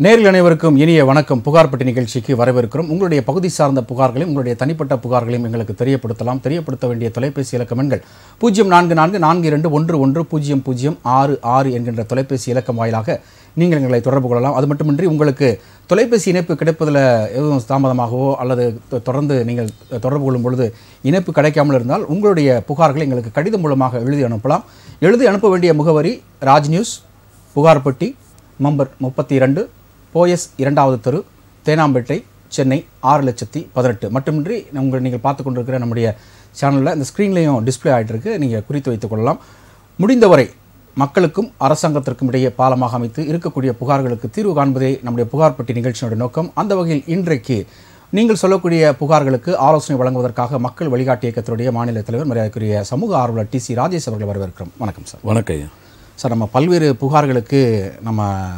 நேரில் அனைவருக்கும் இனிய வணக்கம் புகார்பட்டி நிகழ்ச்சிக்கு வரவேற்கிறோம் உங்களுடைய பகுதி சார்ந்த புகார்களையும் உங்களுடைய தனிப்பட்ட புகார்களையும் எங்களுக்கு தெரியப்படுத்தலாம் தெரியப்படுத்த வேண்டிய தொலைபேசி இலக்கம் எண்கள் பூஜ்ஜியம் நான்கு நான்கு நான்கு இரண்டு ஒன்று ஒன்று பூஜ்ஜியம் பூஜ்ஜியம் ஆறு ஆறு என்கின்ற தொலைபேசி இலக்கம் வாயிலாக நீங்கள் எங்களை தொடர்பு கொள்ளலாம் அது மட்டுமின்றி உங்களுக்கு தொலைபேசி இணைப்பு கிடைப்பதில் எதுவும் தாமதமாகவோ அல்லது தொ- தொடர்ந்து நீங்கள் தொடர்பு கொள்ளும் பொழுது இணைப்பு கிடைக்காமல் இருந்தால் உங்களுடைய புகார்களை எங்களுக்கு கடிதம் மூலமாக எழுதி அனுப்பலாம் எழுதி அனுப்ப வேண்டிய முகவரி ராஜ் நியூஸ் புகார்பட்டி நம்பர் முப்பத்தி இரண்டு போயஸ் இரண்டாவது தெரு தேனாம்பேட்டை சென்னை ஆறு லட்சத்தி பதினெட்டு மட்டுமின்றி உங்கள் நீங்கள் பார்த்து கொண்டிருக்கிற நம்முடைய சேனலில் இந்த ஸ்க்ரீன்லேயும் டிஸ்ப்ளே ஆகிட்டு இருக்கு நீங்கள் குறித்து வைத்துக் கொள்ளலாம் முடிந்தவரை மக்களுக்கும் அரசாங்கத்திற்கும் இடையே பாலமாக அமைத்து இருக்கக்கூடிய புகார்களுக்கு தீர்வு காண்பதே நம்முடைய புகார்பட்டி நிகழ்ச்சியினுடைய நோக்கம் அந்த வகையில் இன்றைக்கு நீங்கள் சொல்லக்கூடிய புகார்களுக்கு ஆலோசனை வழங்குவதற்காக மக்கள் வழிகாட்டு இயக்கத்தினுடைய மாநில தலைவர் மரியாதைக்குரிய சமூக ஆர்வலர் டி சி ராஜேஷ் அவர்கள் வரவேற்கிறோம் வணக்கம் சார் வணக்கம் ஐயா சார் நம்ம பல்வேறு புகார்களுக்கு நம்ம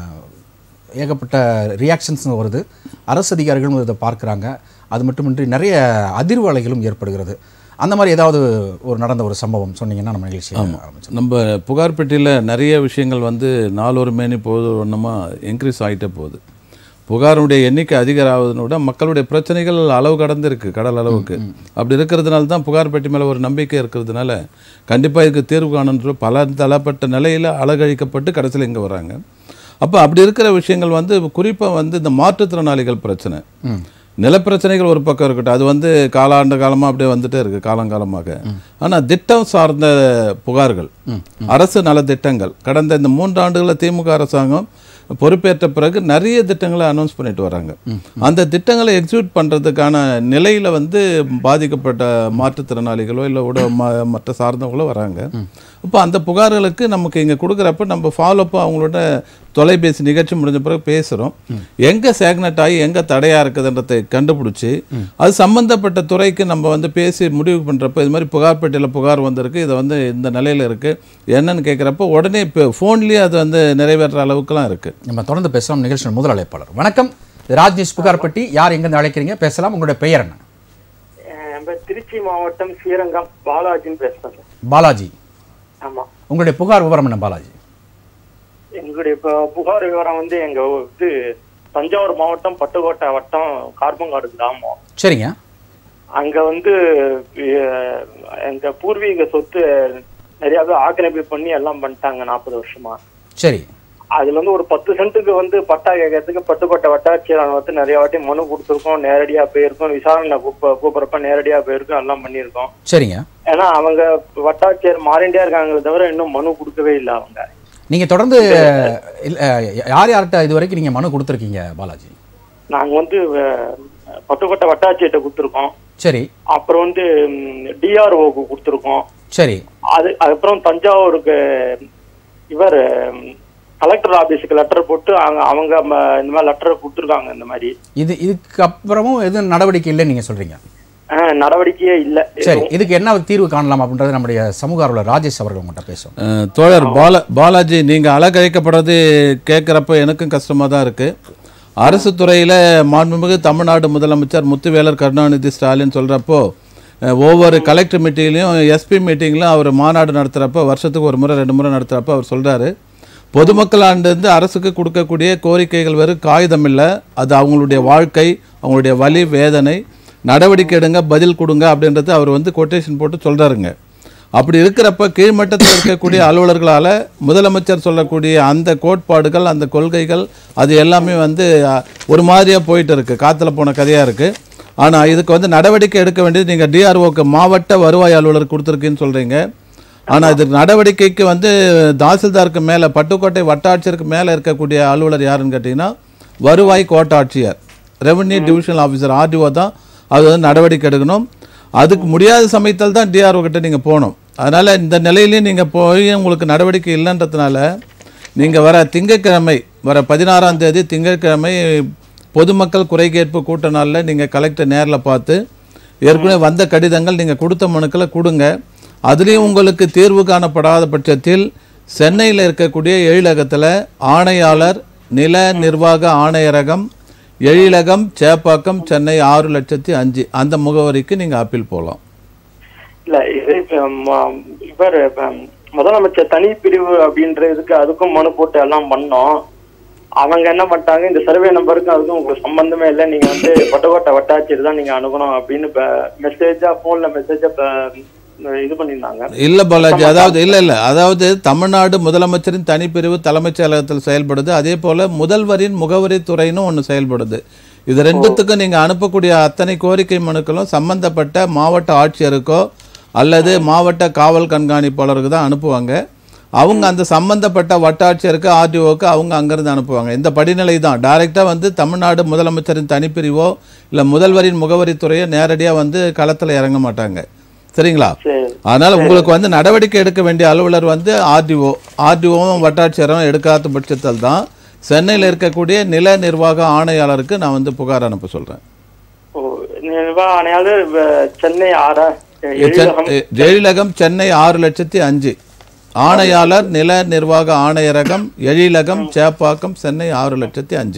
ஏகப்பட்ட ரியாக்ஷன்ஸ் வருது அரசு அதிகாரிகளும் இதை பார்க்குறாங்க அது மட்டுமின்றி நிறைய அதிர்வு அலைகளும் ஏற்படுகிறது அந்த மாதிரி ஏதாவது ஒரு நடந்த ஒரு சம்பவம் சொன்னீங்கன்னா நம்ம நிகழ்ச்சி ஆரம்பிச்சோம் நம்ம புகார்பட்டியில் நிறைய விஷயங்கள் வந்து நாலொரு மேனி போது ஒன்றுமாக இன்க்ரீஸ் ஆகிட்டே போகுது புகாருடைய எண்ணிக்கை அதிகராவதனை விட மக்களுடைய பிரச்சனைகள் அளவு கடந்து இருக்கு கடல் அளவுக்கு அப்படி இருக்கிறதுனால தான் புகார்பட்டி மேலே ஒரு நம்பிக்கை இருக்கிறதுனால கண்டிப்பாக இதுக்கு தீர்வு காணுன்ற பல தளப்பட்ட நிலையில் அழகழிக்கப்பட்டு கடைசியில் இங்கே வராங்க அப்போ அப்படி இருக்கிற விஷயங்கள் வந்து குறிப்பாக வந்து இந்த மாற்றுத்திறனாளிகள் பிரச்சனை நிலப்பிரச்சனைகள் ஒரு பக்கம் இருக்கட்டும் அது வந்து காலாண்டு காலமாக அப்படியே வந்துட்டே இருக்கு காலங்காலமாக ஆனால் திட்டம் சார்ந்த புகார்கள் அரசு நலத்திட்டங்கள் கடந்த இந்த மூன்று ஆண்டுகளில் திமுக அரசாங்கம் பொறுப்பேற்ற பிறகு நிறைய திட்டங்களை அனௌன்ஸ் பண்ணிட்டு வராங்க அந்த திட்டங்களை எக்ஸிக்யூட் பண்ணுறதுக்கான நிலையில் வந்து பாதிக்கப்பட்ட மாற்றுத்திறனாளிகளோ இல்லை உட ம- மற்ற சார்ந்தவங்களோ வராங்க அப்போ அந்த புகார்களுக்கு நமக்கு இங்கே கொடுக்குறப்ப நம்ம ஃபாலோப்பாக அவங்களோட தொலைபேசி நிகழ்ச்சி முடிஞ்ச பிறகு பேசுகிறோம் எங்கே சேக்னட் ஆகி எங்கே தடையாக இருக்குதுன்றதை கண்டுபிடிச்சி அது சம்மந்தப்பட்ட துறைக்கு நம்ம வந்து பேசி முடிவு பண்ணுறப்ப இது மாதிரி புகார்பேட்டையில் புகார் வந்திருக்கு இதை வந்து இந்த நிலையில் இருக்குது என்னன்னு கேட்குறப்ப உடனே இப்போ ஃபோன்லேயே அது வந்து நிறைவேற்ற அளவுக்குலாம் இருக்குது நம்ம தொடர்ந்து பேசலாம் நிகழ்ச்சியின் முதல் அழைப்பாளர் வணக்கம் இது ராஜ் நியூஸ் புகார்பட்டி யார் எங்கேருந்து அழைக்கிறீங்க பேசலாம் உங்களுடைய பெயர் என்ன என் பேர் திருச்சி மாவட்டம் ஸ்ரீரங்கம் பாலாஜின்னு பேசுறேன் சார் பாலாஜி ஆமா உங்களுடைய புகார் விவரம் என்ன பாலாஜி எங்களுடைய இப்போ புகார் விவரம் வந்து எங்க இது தஞ்சாவூர் மாவட்டம் பட்டுக்கோட்டை வட்டம் கார்பங்காடு கிராமம் சரிங்க அங்க வந்து அஹ், எங்க பூர்வீக சொத்து நிறைய பேர் ஆக்கிரமிப்பு பண்ணி எல்லாம் பண்ணிட்டாங்க நாற்பது வருஷமா சரி அதுல வந்து ஒரு பத்து சென்ட்டுக்கு வந்து பட்டா கேட்கறதுக்கு பட்டுக்கோட்டை வட்டாட்சியர் வந்து நிறைய வாட்டி மனு கொடுத்துருக்கோம் நேரடியா போயிருக்கோம் விசாரணை கூப்ப கூப்பிடுறப்ப நேரடியா போயிருக்கோம் எல்லாம் பண்ணியிருக்கோம் சரிங்க ஏன்னா அவங்க வட்டாட்சியர் மாறிண்டே இருக்காங்களே தவிர இன்னும் மனு கொடுக்கவே இல்லை அவங்க நீங்கள் தொடர்ந்து இல்ல, யார் யார்கிட்ட இது வரைக்கும் நீங்கள் மனு கொடுத்துருக்கீங்க பாலாஜி நாங்க வந்து அஹ், பட்டுக்கோட்டை வட்டாட்சியர்கிட்ட கொடுத்துருக்கோம் சரி அப்புறம் வந்து டிஆர்ஓக்கு கொடுத்துருக்கோம் சரி அது அதுக்கப்புறம் தஞ்சாவூருக்கு இவர் கலெக்டர் ஆபீஸுக்கு லெட்டர் போட்டு அவங்க அவங்க ம- இந்த மாதிரி லெட்டர் கொடுத்துருக்காங்க இந்த மாதிரி இது இதுக்கு அப்புறமும் எதுவும் நடவடிக்கை இல்லைன்னு நீங்கள் சொல்கிறீங்க அஹ், நடவடிக்கையே இல்லை சரி இதுக்கு என்ன தீர்வு காணலாம் அப்படின்றது நம்முடைய சமூக ஆர்வலர் ராஜேஷ் அவர்கள் உங்கள்கிட்ட பேசுவோம் அஹ், தோழர் பால பாலாஜி நீங்கள் அலக்கழிக்கப்படுறது கேட்குறப்ப எனக்கும் கஷ்டமாக தான் இருக்குது அரசு துறையில் மாண்புமிகு தமிழ்நாடு முதலமைச்சர் முத்துவேலர் கருணாநிதி ஸ்டாலின் சொல்கிறப்போ ஒவ்வொரு கலெக்டர் மீட்டிங்லையும் எஸ்பி மீட்டிங்லையும் அவர் மாநாடு நடத்துகிறப்போ வருஷத்துக்கு ஒரு முறை ரெண்டு முறை நடத்துகிறப்ப அவர் சொல்கிறாரு பொதுமக்களாண்டிருந்து அரசுக்கு கொடுக்கக்கூடிய கோரிக்கைகள் வெறும் காகிதம் இல்லை அது அவங்களுடைய வாழ்க்கை அவங்களுடைய வலி வேதனை நடவடிக்கை எடுங்க பதில் கொடுங்க அப்படின்றது அவர் வந்து கொட்டேஷன் போட்டு சொல்கிறாருங்க அப்படி இருக்கிறப்ப கீழ்மட்டத்தில் இருக்கக்கூடிய அலுவலர்களால் முதலமைச்சர் சொல்லக்கூடிய அந்த கோட்பாடுகள் அந்த கொள்கைகள் அது எல்லாமே வந்து அஹ், ஒரு மாதிரியாக போயிட்டு இருக்கு காத்துல போன கதையாக இருக்குது ஆனால் இதுக்கு வந்து நடவடிக்கை எடுக்க வேண்டியது நீங்கள் டிஆர்ஓக்கு மாவட்ட வருவாய் அலுவலர் கொடுத்துருக்கீன்னு சொல்கிறீங்க ஆனால் இதுக்கு நடவடிக்கைக்கு வந்து தாசில்தாருக்கு மேலே பட்டுக்கோட்டை வட்டாட்சியருக்கு மேலே இருக்கக்கூடிய அலுவலர் யாருன்னு கேட்டிங்கன்னா வருவாய் கோட்டாட்சியர் ரெவன்யூ டிவிஷனல் ஆஃபீஸர் ஆர்டிஓ தான் அது வந்து நடவடிக்கை எடுக்கணும் அதுக்கு முடியாத சமயத்தில் தான் டிஆர்ஓ கிட்ட நீங்கள் போகணும் அதனால் இந்த நிலையிலையும் நீங்கள் போய் உங்களுக்கு நடவடிக்கை இல்லைன்றதுனால நீங்கள் வர திங்கட்கிழமை வர பதினாறாம் தேதி திங்கட்கிழமை பொதுமக்கள் குறை கேட்பு கூட்ட நாளில் நீங்கள் கலெக்டர் நேரில் பார்த்து ஏற்கனவே வந்த கடிதங்கள் நீங்கள் கொடுத்த மனுக்களை கொடுங்க அதுலேயும் உங்களுக்கு தீர்வு காணப்படாத பட்சத்தில் சென்னையில் இருக்கக்கூடிய எழிலகத்தில் ஆணையாளர் நில நிர்வாக ஆணையரகம் எழிலகம் சேப்பாக்கம் சென்னை ஆறு லட்சத்தி அஞ்சு அந்த முகவரிக்கு நீங்கள் அப்பீல் போகலாம் இல்ல இது இப்ப, ம- இவர் இப்ப, முதலமைச்சர் தனி பிரிவு அப்படின்ற இதுக்கு அதுக்கும் மனு போட்டு எல்லாம் பண்ணோம் அவங்க என்ன பண்ணிட்டாங்க இந்த சர்வே நம்பருக்கும் அதுக்கும் உங்களுக்கு சம்பந்தமே இல்லை நீங்க வந்து பட்டுக்கோட்டை வட்டாட்சியர் தான் நீங்க அணுகணும் அப்படின்னு மெசேஜா போன்ல மெசேஜா இது பண்ணியிருந்தாங்க இல்ல பாலாஜி அதாவது இல்ல இல்ல அதாவது தமிழ்நாடு முதலமைச்சரின் தனிப்பிரிவு தலைமைச் செயலகத்தில் செயல்படுது அதே போல முதல்வரின் முகவரி துறைன்னு ஒன்று செயல்படுது இது ரெண்டுத்துக்கும் நீங்க அனுப்பக்கூடிய அத்தனை கோரிக்கை மனுக்களும் சம்பந்தப்பட்ட மாவட்ட ஆட்சியருக்கோ அல்லது மாவட்ட காவல் கண்காணிப்பாளருக்கு தான் அனுப்புவாங்க அவங்க அந்த சம்பந்தப்பட்ட வட்டாட்சியருக்கு ஆர்டிஓக்கு அவங்க அங்கிருந்து அனுப்புவாங்க இந்த படிநிலை தான் டைரெக்டாக வந்து தமிழ்நாடு முதலமைச்சரின் தனிப்பிரிவோ இல்லை முதல்வரின் முகவரித்துறையோ நேரடியாக வந்து களத்தில் இறங்க மாட்டாங்க சரிங்களா சரி அதனால உங்களுக்கு வந்து நடவடிக்கை எடுக்க வேண்டிய அலுவலர் வந்து ஆர்டிஓ ஆர்டிஓவும் வட்டாட்சியரும் எடுக்காத பட்சத்தில் தான் சென்னையில் இருக்கக்கூடிய நில நிர்வாக ஆணையாளருக்கு நான் வந்து புகார் அனுப்ப சொல்றேன் ஓ நிர்வாக ஆணையாளர் வ- சென்னை ஆறா சென்- எழிலகம் எழிலகம் சென்னை ஆறு லட்சத்தி அஞ்சு ஆணையாளர் நில நிர்வாக ஆணையரகம் எழிலகம் சேப்பாக்கம் சென்னை ஆறு லட்சத்தி அஞ்சு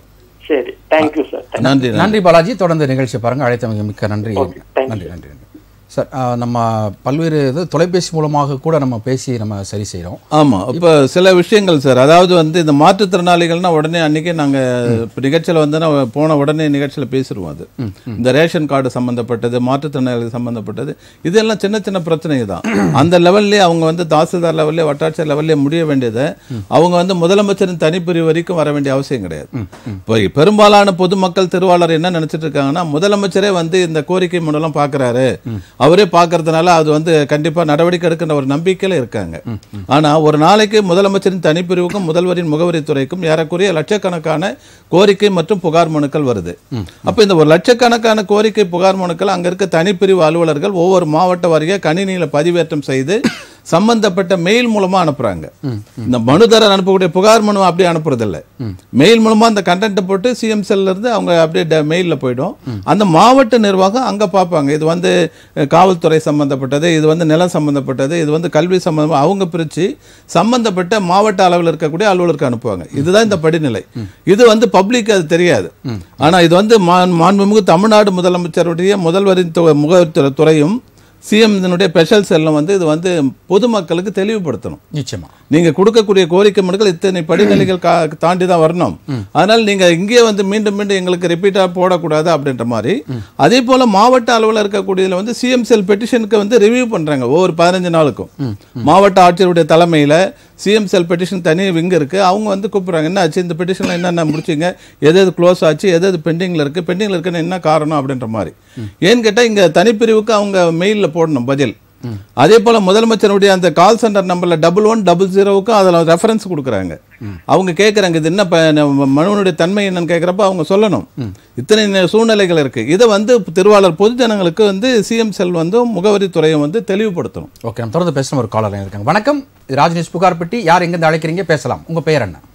சரி தேங்க்யூ சார் நன்றி நன்றி நன்றி பாலாஜி தொடர்ந்து நிகழ்ச்சி பாருங்க அழைத்தவங்க மிக்க நன்றி Okay, thank you. நன்றி நன்றி நன்றி சார் ஆ, நம்ம பல்வேறு இது தொலைபேசி மூலமாக கூட நம்ம பேசி நம்ம சரி செய்கிறோம் ஆமா இப்போ சில விஷயங்கள் சார் அதாவது வந்து இந்த மாற்றுத்திறனாளிகள்னா உடனே அன்னைக்கு நாங்க இப்போ நிகழ்ச்சியில் வந்து நான் போன உடனே நிகழ்ச்சியில் பேசிடுவோம் அது இந்த ரேஷன் கார்டு சம்பந்தப்பட்டது மாற்றுத்திறனாளிகள் சம்பந்தப்பட்டது இதெல்லாம் சின்ன சின்ன பிரச்சனை தான் அந்த லெவல்லே அவங்க வந்து தாசில்தார் லெவல்லே வட்டாட்சியர் லெவல்லே முடிய வேண்டியதை அவங்க வந்து முதலமைச்சரின் தனிப்பிரிவு வரைக்கும் வர வேண்டிய அவசியம் கிடையாது இப்போ பெரும்பாலான பொதுமக்கள் திருவாளர் என்ன நினைச்சிட்டு இருக்காங்கன்னா முதலமைச்சரே வந்து இந்த கோரிக்கை மனுலாம் பார்க்கறாரு அவரே பார்க்கறதுனால அது வந்து கண்டிப்பா நடவடிக்கை எடுக்கின்ற ஒரு நம்பிக்கையில இருக்காங்க ஆனா ஒரு நாளைக்கு முதலமைச்சரின் தனிப்பிரிவுக்கும் முதல்வரின் முகவரித்துறைக்கும் ஏறக்குறைய லட்சக்கணக்கான கோரிக்கை மற்றும் புகார் மனுக்கள் வருது அப்ப இந்த ஒரு லட்சக்கணக்கான கோரிக்கை புகார் மனுக்கள் அங்க இருக்க தனிப்பிரிவு அலுவலர்கள் ஒவ்வொரு மாவட்ட வாரியாக கணினியில பதிவேற்றம் செய்து சம்பந்தப்பட்ட மெயில் மூலமா அனுப்புறாங்க இந்த மனுதாரர் அனுப்பக்கூடிய புகார் மனு அப்படியே அனுப்புறதில்ல மெயில் மூலமா அந்த கண்டென்ட்டை போட்டு சிஎம் செல்ல இருந்து அவங்க அப்படியே ட- மெயில்ல போயிடும் அந்த மாவட்ட நிர்வாகம் அங்க பார்ப்பாங்க இது வந்து அஹ், காவல்துறை சம்பந்தப்பட்டது இது வந்து நிலம் சம்பந்தப்பட்டது இது வந்து கல்வி சம்பந்தமா அவங்க பிரிச்சு சம்பந்தப்பட்ட மாவட்ட அளவில் இருக்கக்கூடிய அலுவலருக்கு அனுப்புவாங்க இதுதான் இந்த படிநிலை இது வந்து பப்ளிக் அது தெரியாது ஆனா இது வந்து மா- மாண்புமிகு தமிழ்நாடு முதலமைச்சருடைய முதல்வரின் து- முகவரித்துறை துறையும் சிஎம் இதனுடைய ஸ்பெஷல் செல்லும் வந்து இது வந்து பொதுமக்களுக்கு தெளிவுபடுத்தணும் நிச்சயமா நீங்க கொடுக்கக்கூடிய கோரிக்கை மனுக்கள் இத்தனை படிநிலைகள் கா- தாண்டி தான் வரணும் அதனால நீங்க இங்கேயே வந்து மீண்டும் மீண்டும் எங்களுக்கு ரிப்பீட்டா போடக்கூடாது அப்படின்ற மாதிரி அதே போல மாவட்ட அளவில் இருக்கக்கூடியதுல வந்து சிஎம் செல் பெட்டிஷனுக்கு வந்து ரிவ்யூ பண்றாங்க ஒவ்வொரு பதினஞ்சு நாளுக்கும் மாவட்ட ஆட்சியருடைய தலைமையில சிஎம் செல் பெட்டிஷன் தனி விங்க இருக்கு அவங்க வந்து கூப்பிடுறாங்க என்ன ஆச்சு இந்த பெட்டிஷன்ல என்னென்ன முடிச்சிங்க எது எது க்ளோஸ் ஆச்சு எது எது பெண்டிங்ல இருக்கு பெண்டிங்ல இருக்குன்னு என்ன காரணம் அப்படின்ற மாதிரி ஏன்னு கேட்டா இங்க தனிப்பிரிவுக்கு அவங்க மெயில்ல போடணும் பதில் அதே போல முதலமைச்சருடைய அந்த கால் சென்டர் நம்பர்ல டபுள் ஒன் டபுள் ஜீரோவுக்கும் அதில் ரெஃபரன்ஸ் கொடுக்குறாங்க அவங்க கேட்குறாங்க இது என்ன ப- நம்ம மனுவனுடைய தன்மை என்னன்னு கேட்குறப்ப அவங்க சொல்லணும் இத்தனை ந- சூழ்நிலைகள் இருக்கு இதை வந்து திருவாளர் பொதுஜனங்களுக்கு வந்து சிஎம் செல் வந்து முகவரித்துறையை வந்து தெளிவுபடுத்தணும் ஓகே நம்ம தொடர்ந்து பேசணும் ஒரு காலர் இருக்காங்க வணக்கம் இது ராஜ் நியூஸ் புகார் பெட்டி யார் எங்கேருந்து அழைக்கிறீங்க பேசலாம் உங்க பெயர் என்ன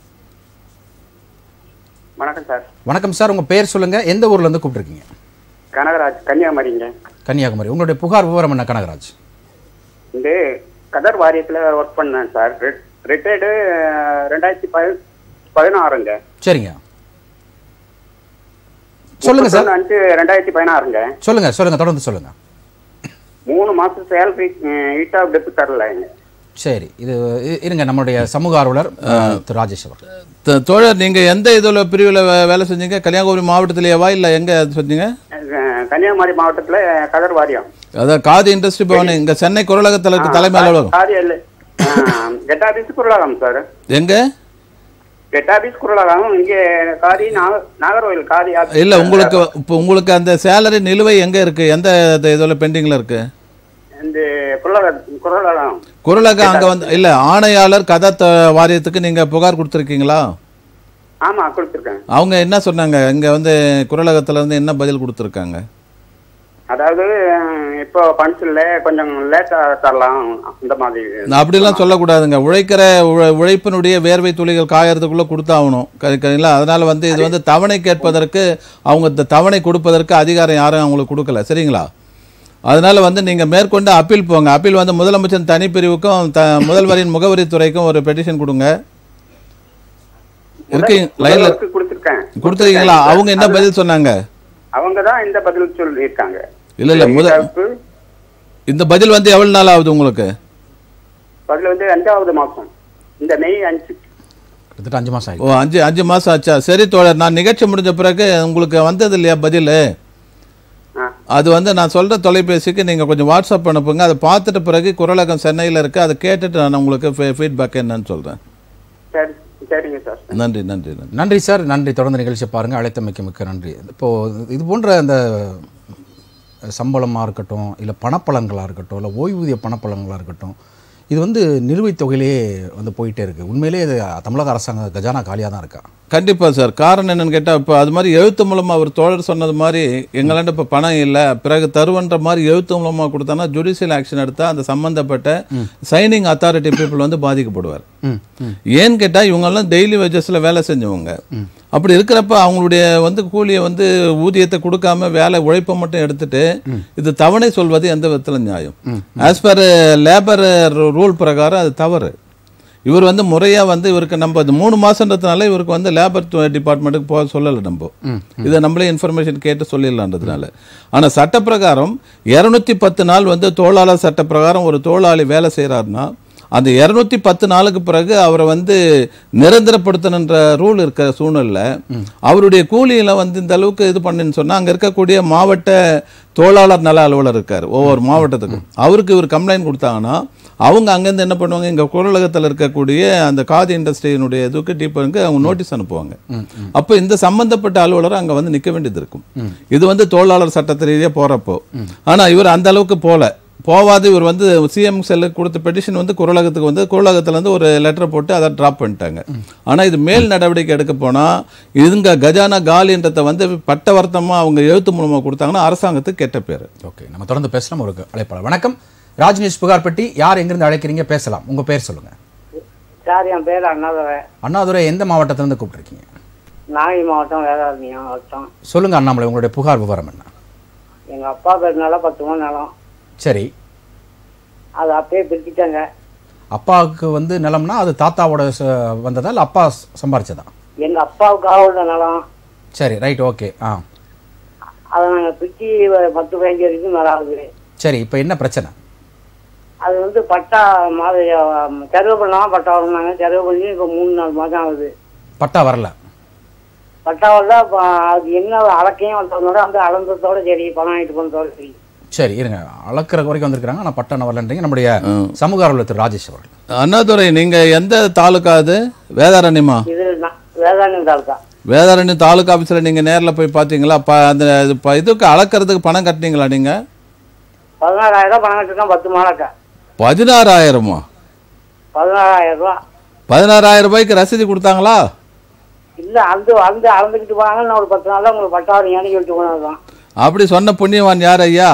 வணக்கம் சார் வணக்கம் சார் உங்க பெயர் சொல்லுங்க எந்த ஊர்ல இருந்து கூப்பிட்டுருக்கீங்க கனகராஜ் கன்னியாகுமரிங்க கன்னியாகுமரி உங்களுடைய புகார் விவரம் என்ன கனகராஜ் இந்த கதர் வாரியத்தில் ஒர்க் பண்ணேன் சார் ரிட்டையர்டு ரெண்டாயிரத்தி பதி பதினாறுங்க சரிங்க சொல்லுங்க சார் முப்பத்தொன்னு அஞ்சு ரெண்டாயிரத்தி பதினாறுங்க சொல்லுங்க சொல்லுங்க தொடர்ந்து சொல்லுங்க மூணு மாசம் சேலரி ஈட் ஆஃப் டெப் தரலைங்க சரி இது இ- இருங்க நம்முடைய சமூக ஆர்வலர் அஹ், திரு ராஜேஷ் அவர்கள் த- தோழர் நீங்க எந்த இதுல பிரிவுல வே- வேலை செஞ்சீங்க கன்னியாகுமரி மாவட்டத்திலேயேவா இல்ல எங்க சொன்னீங்க அஹ், கன்னியாகுமரி மாவட்டத்தில் கதர் வாரியம் அதான் காதி இண்டஸ்ட்ரி பவன் இங்க சென்னை குரலகத்தில் இருக்க தலைமை அலுவலகம் காதி இல்லை கெட் ஆபீஸ் குரலாகம் சார் எங்க கெட் ஆபீஸ் குரலாகம் இங்கே காதி நாக- நாகர்கோவில் காதி office. இல்ல உங்களுக்கு இப்போ உங்களுக்கு அந்த சேலரி நிலுவை எங்க இருக்கு எந்த இதுல பெண்டிங்ல இருக்கு இந்த குரலாக குரலாகம் குரலக அங்க வந்து இல்ல ஆணையாளர் கதா த- வாரியத்துக்கு நீங்க புகார் கொடுத்துருக்கீங்களா ஆமா கொடுத்துருக்கேன் அவங்க என்ன சொன்னாங்க இங்க வந்து குரலகத்துல இருந்து என்ன பதில் கொடுத்துருக்காங்க அதாவது அஹ், இப்போ பண்சில் கொஞ்சம் லேட்டா தரலாம் இந்த மாதிரி அப்படிலாம் சொல்லக்கூடாதுங்க உழைக்கிற உழ- உழைப்பினுடைய வேர்வை துளிகள் காயறதுக்குள்ள கொடுத்தாகணும் சரிங்களா அதனால வந்து இது வந்து தவணை கேட்பதற்கு அவங்க இந்த தவணை கொடுப்பதற்கு அதிகாரம் யாரும் அவங்களுக்கு கொடுக்கல சரிங்களா அதனால வந்து நீங்க மேற்கொண்டு அப்பீல் போங்க அப்பீல் வந்து முதலமைச்சர் தனிப்பிரிவுக்கும் த முதல்வரின் முகவரித்துறைக்கும் ஒரு பெட்டிஷன் கொடுங்க இருக்கீங்க லைன்ல முதல்வருக்கு கொடுத்துருக்கேன் கொடுத்துருக்கீங்களா அவங்க என்ன பதில் சொன்னாங்க அவங்க தான் இந்த பதில் சொல்லியிருக்காங்க இல்ல இல்ல முத இதுக்கு இந்த பதில் வந்து எவ்வளவு நாள் ஆகுது உங்களுக்கு பதில் வந்து அஞ்சாவது மாசம் இந்த மே அஞ்சு கிட்டத்தட்ட அஞ்சு மாதம் ஓ ஆகிடுச்சு அஞ்சு அஞ்சு மாதம் ஆச்சா சரி தோழர் நான் நிகழ்ச்சி முடிஞ்ச பிறகு உங்களுக்கு வந்தது இல்லையா பதில் ஆ அது வந்து நான் சொல்கிற தொலைபேசிக்கு நீங்கள் கொஞ்சம் வாட்ஸ்அப் அனுப்புங்க அதை பார்த்துட்ட பிறகு குரலகம் சென்னையில் இருக்குது அதை கேட்டுட்டு நான் உங்களுக்கு ஃபீட்பேக் என்னன்னு சொல்கிறேன் சரி சரிங்க சார் நன்றி நன்றி நன்றி நன்றி சார் நன்றி தொடர்ந்து நிகழ்ச்சியை பாருங்கள் அழைத்தமைக்கு மிக்க நன்றி இப்போது இது போன்ற அந்த சம்பளமாக இருக்கட்டும் இல்லை பணப்பலன்களாக இருக்கட்டும் இல்லை ஓய்வூதிய பணப்பலன்களாக இருக்கட்டும் இது வந்து நிலுவைத் தொகையிலே வந்து போயிட்டே இருக்குது உண்மையிலே இது தமிழக அரசாங்க கஜானா காலியாக தான் இருக்கா கண்டிப்பாக சார் காரணம் என்னன்னு கேட்டால் இப்போ அது மாதிரி எழுத்து மூலமாக அவர் தோழர் சொன்னது மாதிரி எங்களாண்ட இப்போ பணம் இல்லை பிறகு தருவன்ற மாதிரி எழுத்து மூலமாக கொடுத்தானா ஜுடிஷியல் ஆக்ஷன் எடுத்தால் அந்த சம்மந்தப்பட்ட சைனிங் அத்தாரிட்டி பீப்புள் வந்து பாதிக்கப்படுவார் ம் ம் ஏன்னு கேட்டால் இவங்கெல்லாம் டெய்லி வேஜஸில் வேலை செஞ்சவங்க அப்படி இருக்கிறப்ப அவங்களுடைய வந்து கூலியை வந்து ஊதியத்தை கொடுக்காம வேலை உழைப்பை மட்டும் எடுத்துட்டு இது தவணை சொல்வது எந்த விதத்தில் நியாயம் ஆஸ் பர் லேபர் ரூல் பிரகாரம் அது தவறு இவர் வந்து முறையாக வந்து இவருக்கு நம்ம அது மூணு மாசன்றதுனால இவருக்கு வந்து லேபர் டிபார்ட்மெண்ட்டுக்கு போக சொல்லலை நம்ம இதை நம்மளே இன்ஃபர்மேஷன் கேட்டு சொல்லிடலான்றதுனால ஆனால் சட்டப்பிரகாரம் இரநூத்தி பத்து நாள் வந்து தொழிலாளர் சட்டப்பிரகாரம் ஒரு தொழிலாளி வேலை செய்கிறாருன்னா அந்த இரநூத்தி பத்து நாளுக்கு பிறகு அவரை வந்து நிரந்தரப்படுத்தணுன்ற ரூல் இருக்கிற சூழ்நிலை அவருடைய கூலியில வந்து இந்த அளவுக்கு இது பண்ணுன்னு சொன்னா அங்க இருக்கக்கூடிய மாவட்ட தொழிலாளர் நல அலுவலர் இருக்கார் ஒவ்வொரு மாவட்டத்துக்கும் அவருக்கு இவர் கம்ப்ளைண்ட் கொடுத்தாங்கன்னா அவங்க அங்கேருந்து என்ன பண்ணுவாங்க இங்க குரலகத்தில் இருக்கக்கூடிய அந்த காதி இண்டஸ்ட்ரியினுடைய இதுக்கு டீப்பருக்கு அவங்க நோட்டீஸ் அனுப்புவாங்க அப்போ இந்த சம்பந்தப்பட்ட அலுவலர் அங்க வந்து நிக்க வேண்டியது இருக்கும் இது வந்து தொழிலாளர் சட்டத்து ரீதியாக போறப்போ ஆனா இவர் அந்த அளவுக்கு போல போவாது இவர் வந்து சிஎம் செல்லுக்கு கொடுத்த பெட்டிஷன் வந்து குரலகத்துக்கு வந்து குரலகத்துல இருந்து ஒரு லெட்டர் போட்டு அதை ட்ராப் பண்ணிட்டாங்க ஆனா இது மேல் நடவடிக்கை எடுக்க போனா இதுங்க கஜானா காலின்றதை வந்து பட்டவர்த்தமா அவங்க எழுத்து மூலமா கொடுத்தாங்கன்னா அரசாங்கத்துக்கு கெட்ட பேர் ஓகே நம்ம தொடர்ந்து பேசலாம் ஒரு அழைப்பாளர் வணக்கம் ராஜ் நியூஸ் புகார் பெட்டி யார் எங்கிருந்து அழைக்கிறீங்க பேசலாம் உங்க பேர் சொல்லுங்க சார் என் பேர் அண்ணாதுரை அண்ணாதுரை எந்த மாவட்டத்திலிருந்து கூப்பிட்டுருக்கீங்க நாகை மாவட்டம் வேதாரண்யம் மாவட்டம் சொல்லுங்க அண்ணாமலை உங்களுடைய புகார் விவரம் என்ன எங்க அப்பா பேர் நிலம் பத்து மணி நிலம் சரி அது அப்பயே பிரிச்சுட்டாங்க அப்பாவுக்கு வந்து நிலம்னா அது தாத்தாவோட ச- வந்ததா இல்லை அப்பா ச- சம்பாரிச்சதா எங்க அப்பாவுக்காக உள்ள நிலம் சரி ரைட் ஓகே ஆ அதை நாங்கள் பிரிச்சு ஒரு பத்து பதினஞ்சு வரைக்கும் மேலே ஆகுது சரி இப்போ என்ன பிரச்சனை அது வந்து பட்டா மாதிரி செலவு பண்ணாமல் பட்டா வரணுனாங்க செலவு பண்ணி இப்போ மூணு நாலு மாதம் ஆகுது பட்டா வரல பட்டா வரல இப்போ அது என்ன அளக்கையும் வந்ததோட அந்த அளந்ததோட சரி பணம் ஆகிட்டு போனதோட சரி சரி இருங்க அளக்கிற வரைக்கும் வந்திருக்கிறாங்க ஆனால் பட்டா வரலன்றீங்க நம்முடைய சமூக ஆர்வலர் திரு ராஜேஷ் அவர்கள் அண்ணாதுரை நீங்க எந்த தாலுக்கா அது வேதாரண்யமா இது நான் வேதாந்தம் தாலுக்கா வேதாரண்யம் தாலுக்கா ஆஃபீஸில் நீங்க நேர்ல போய் பார்த்தீங்களா ப அந்த இது ப- இதுக்கு அளக்கிறதுக்கு பணம் கட்டினீங்களா நீங்க பதினாறாயிரம் ரூபாய் பணம் கட்டிருக்கோம் பத்து மாலைக்கா பதினாறாயிரமா பதினாறாயிரம் ரூபா பதினாறாயிரம் ரூபாய்க்கு ரசீது கொடுத்தாங்களா இல்ல அந்த அந்த அளந்துக்கிட்டு போனாங்க நான் ஒரு பத்து நாள்ல உங்களுக்கு பட்டாவது ஏன்னு சொல்லிட்டு போனதுதான் அப்படி சொன்ன புண்ணியவான் யார் ஐயா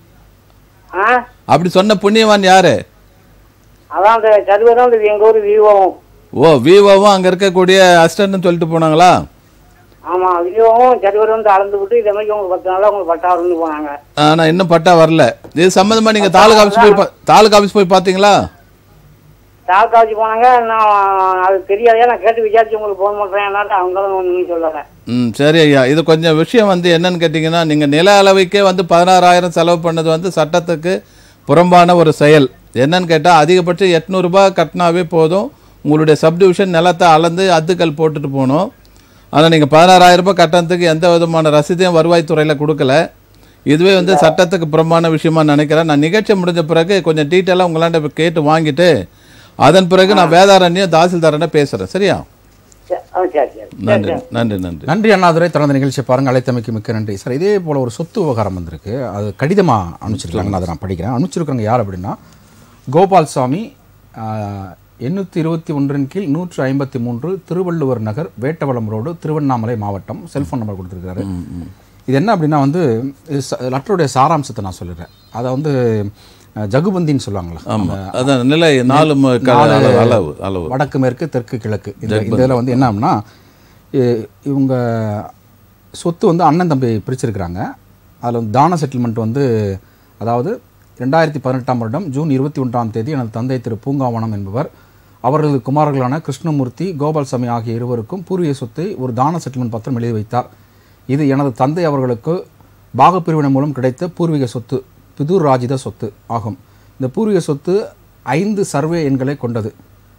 ஆ அப்படி சொன்ன புண்ணியவான் யாரு அதான் அந்த சர்வர் தான் இந்த எங்க ஊர் விவோவும் ஓ விவோவும் அங்க இருக்கக்கூடிய அசிஸ்டன்ட்னு சொல்லிட்டு போனாங்களா ஆமா விவோவும் சர்வர் வந்து அளந்து விட்டு இதே மாதிரி உங்களுக்கு பத்து நாள்ல உங்களுக்கு பட்டாவதுன்னு போனாங்க ஆனா இன்னும் பட்டா வரல இது சம்பந்தமா நீங்க தாலுகா ஆஃபீஸ் போய் பா- தாலுகா ஆஃபீஸ் போய் பார்த்தீங்களா தாலுக்கா வச்சு போனாங்க நான் அது தெரியாதே நான் கேட்டு விசாரிச்சு உங்களுக்கு ஃபோன் பண்றேன் என்னாட்டு அவங்களும் ஒன்றும் சொல்லலை ம் சரி ஐயா இது கொஞ்சம் விஷயம் வந்து என்னன்னு கேட்டிங்கன்னா நீங்கள் நில அளவைக்கே வந்து பதினாறாயிரம் செலவு பண்ணது வந்து சட்டத்துக்கு புறம்பான ஒரு செயல் என்னன்னு கேட்டால் அதிகபட்சம் எட்நூறுபா கட்டினாவே போதும் உங்களுடைய சப்டிவிஷன் நிலத்தை அளந்து அத்துக்கல் போட்டுட்டு போகணும் ஆனால் நீங்கள் பதினாறாயிரம் ரூபாய் கட்டணத்துக்கு எந்த விதமான ரசீதையும் வருவாய்த்துறையில் கொடுக்கல இதுவே வந்து சட்டத்துக்கு புறம்பான விஷயமா நினைக்கிறேன் நான் நிகழ்ச்சி முடிஞ்ச பிறகு கொஞ்சம் டீட்டெயிலாக உங்களாண்ட இப்ப கேட்டு வாங்கிட்டு அதன் பிறகு நான் வேதாரண்யம் தாசில்தாரண்ட பேசுகிறேன் சரியா சரி ஆ, சரி சரி சரி நன்றி சரி நன்றி நன்றி நன்றி அண்ணாதுரை தொடர்ந்து நிகழ்ச்சி பாருங்க அழைத்தமைக்கு மிக்க நன்றி சார் இதே போல ஒரு சொத்து விவகாரம் வந்திருக்கு அது கடிதமாக அனுப்பிச்சிருக்காங்க அதை நான் படிக்கிறேன் அனுப்பிச்சிருக்காங்க யார் அப்படின்னா கோபால்சாமி எண்ணூற்றி இருபத்தி ஒன்றின் கீழ் நூற்று ஐம்பத்தி மூன்று திருவள்ளுவர் நகர் வேட்டவளம் ரோடு திருவண்ணாமலை மாவட்டம் செல்ஃபோன் நம்பர் கொடுத்துருக்காரு இது என்ன அப்படின்னா வந்து இது ச- லெட்டருடைய சாராம்சத்தை நான் சொல்லிடுறேன் அதை வந்து அஹ், ஜகுபந்தின்னு சொல்லுவாங்களா ஆமா அதான் நிலை நாலு ம- க- நாலு அளவு அளவு அளவு வடக்கு மேற்கு தெற்கு கிழக்கு இந்த இந்த இதில் வந்து என்ன ஆகும்னா இ- இவங்க சொத்து வந்து அண்ணன் தம்பி பிரிச்சிருக்கிறாங்க அதில் வந்து தான செட்டில்மெண்ட் வந்து அதாவது ரெண்டாயிரத்தி பதினெட்டாம் வருடம் ஜூன் இருபத்தி ஒன்றாம் தேதி எனது தந்தை திரு பூங்காவனம் என்பவர் அவர்களது குமாரர்களான கிருஷ்ணமூர்த்தி கோபால்சாமி ஆகிய இருவருக்கும் பூர்வீக சொத்தை ஒரு தான செட்டில்மெண்ட் பத்திரம் எழுதி வைத்தார் இது எனது தந்தை அவர்களுக்கு பாகப்பிரிவினை மூலம் கிடைத்த பூர்வீக சொத்து பிதுர் ராஜித சொத்து ஆகும் இந்த பூர்வீக சொத்து ஐந்து சர்வே எண்களை கொண்டது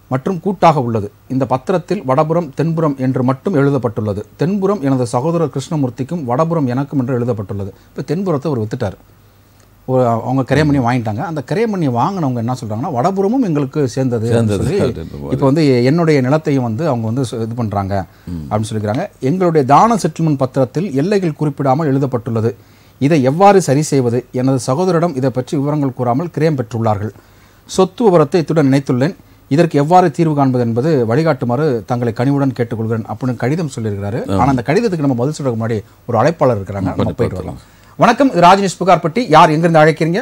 மற்றும் கூட்டாக உள்ளது இந்த பத்திரத்தில் வடபுறம் தென்புறம் என்று மட்டும் எழுதப்பட்டுள்ளது தென்புறம் எனது சகோதரர் கிருஷ்ணமூர்த்திக்கும் வடபுறம் எனக்கும் என்று எழுதப்பட்டுள்ளது இப்போ தென்புறத்தை அவர் வித்துட்டார் ஒரு அவங்க கிரையமணி வாங்கிட்டாங்க அந்த கிரையமணி வாங்கினவங்க என்ன சொல்றாங்கன்னா வடபுறமும் எங்களுக்கு சேர்ந்தது அப்படின்னு சேர்ந்தது. சொல்லி அப்படின்னு இப்போ வந்து என்னுடைய நிலத்தையும் வந்து அவங்க வந்து சு- இது பண்றாங்க அப்படின்னு சொல்லிக்கிறாங்க எங்களுடைய தான செட்டில்மெண்ட் பத்திரத்தில் எல்லைகள் குறிப்பிடாமல் எழுதப்பட்டுள்ளது இதை எவ்வாறு சரி செய்வது எனது சகோதரிடம் இதை பற்றி விவரங்கள் கூறாமல் கிரயம் பெற்றுள்ளார்கள் சொத்து விவரத்தை இத்துடன் நினைத்துள்ளேன் இதற்கு எவ்வாறு தீர்வு காண்பது என்பது வழிகாட்டுமாறு தங்களை கனிவுடன் கேட்டுக்கொள்கிறேன் அப்படின்னு கடிதம் சொல்லியிருக்கிறாரு ஆனா அந்த கடிதத்துக்கு நம்ம பதில் சொல்றதுக்கு முன்னாடி ஒரு அழைப்பாளர் இருக்கிறாங்க நம்ம போயிட்டு வரலாம் வணக்கம் இது ராஜ்நிஷ் புகார்பட்டி யார் எங்கிருந்து அழைக்கிறீங்க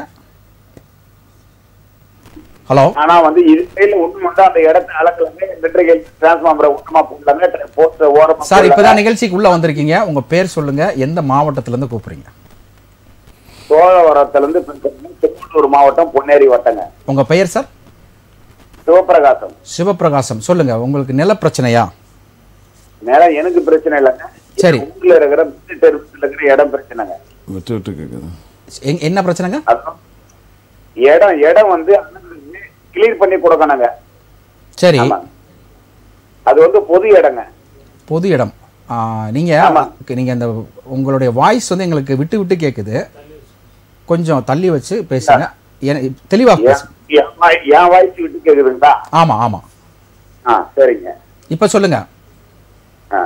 ஹலோ ஆனா வந்து இது சைடுல ஒண்ணு மட்டும் அந்த இடத்த அளக்கலாமே மெட்ரிகல் டிரான்ஸ்ஃபார்மரை ஒண்ணுமா போடலாமே போஸ்ட் ஓரமா சார் இப்பதான் நிகழ்ச்சிக்கு உள்ள வந்திருக்கீங்க உங்க பேர் சொல்லுங்க எந்த மாவட்டத்துல இருந்து கூப்பிடுறீங்க சோழவரத்துல இருந்து திருவள்ளூர் மாவட்டம் பொன்னேரி வட்டங்க உங்க பெயர் சார் சிவபிரகாசம் சிவபிரகாசம் சொல்லுங்க உங்களுக்கு நில பிரச்சனையா நேரம் எனக்கு பிரச்சனை இல்லைங்க சரி. ஊர்ல இருக்கிற மிஸ்ட் டெர்மிஸ்ல இருக்கிற இடம் பிரச்சனைங்க விட்டு விட்டு கேட்குது எங்க- என்ன பிரச்சனைங்க அதான் இடம் இடம் வந்து கிளியர் பண்ணி கொடுக்கணுங்க சரி ஆமாங்க அது வந்து பொது இடங்க பொது இடம் ஆ, நீங்க ஆமா. நீங்க அந்த உங்களுடைய வாய்ஸ் வந்து எங்களுக்கு விட்டு விட்டு கேக்குது கொஞ்சம் தள்ளி வச்சு பேசுங்க என- தெளிவா என் பேசுங்க என் வாய்- என் வாய்ஸ் விட்டு கேக்குதுங்களா ஆமா ஆமா ஆ சரிங்க இப்ப சொல்லுங்க ஆ.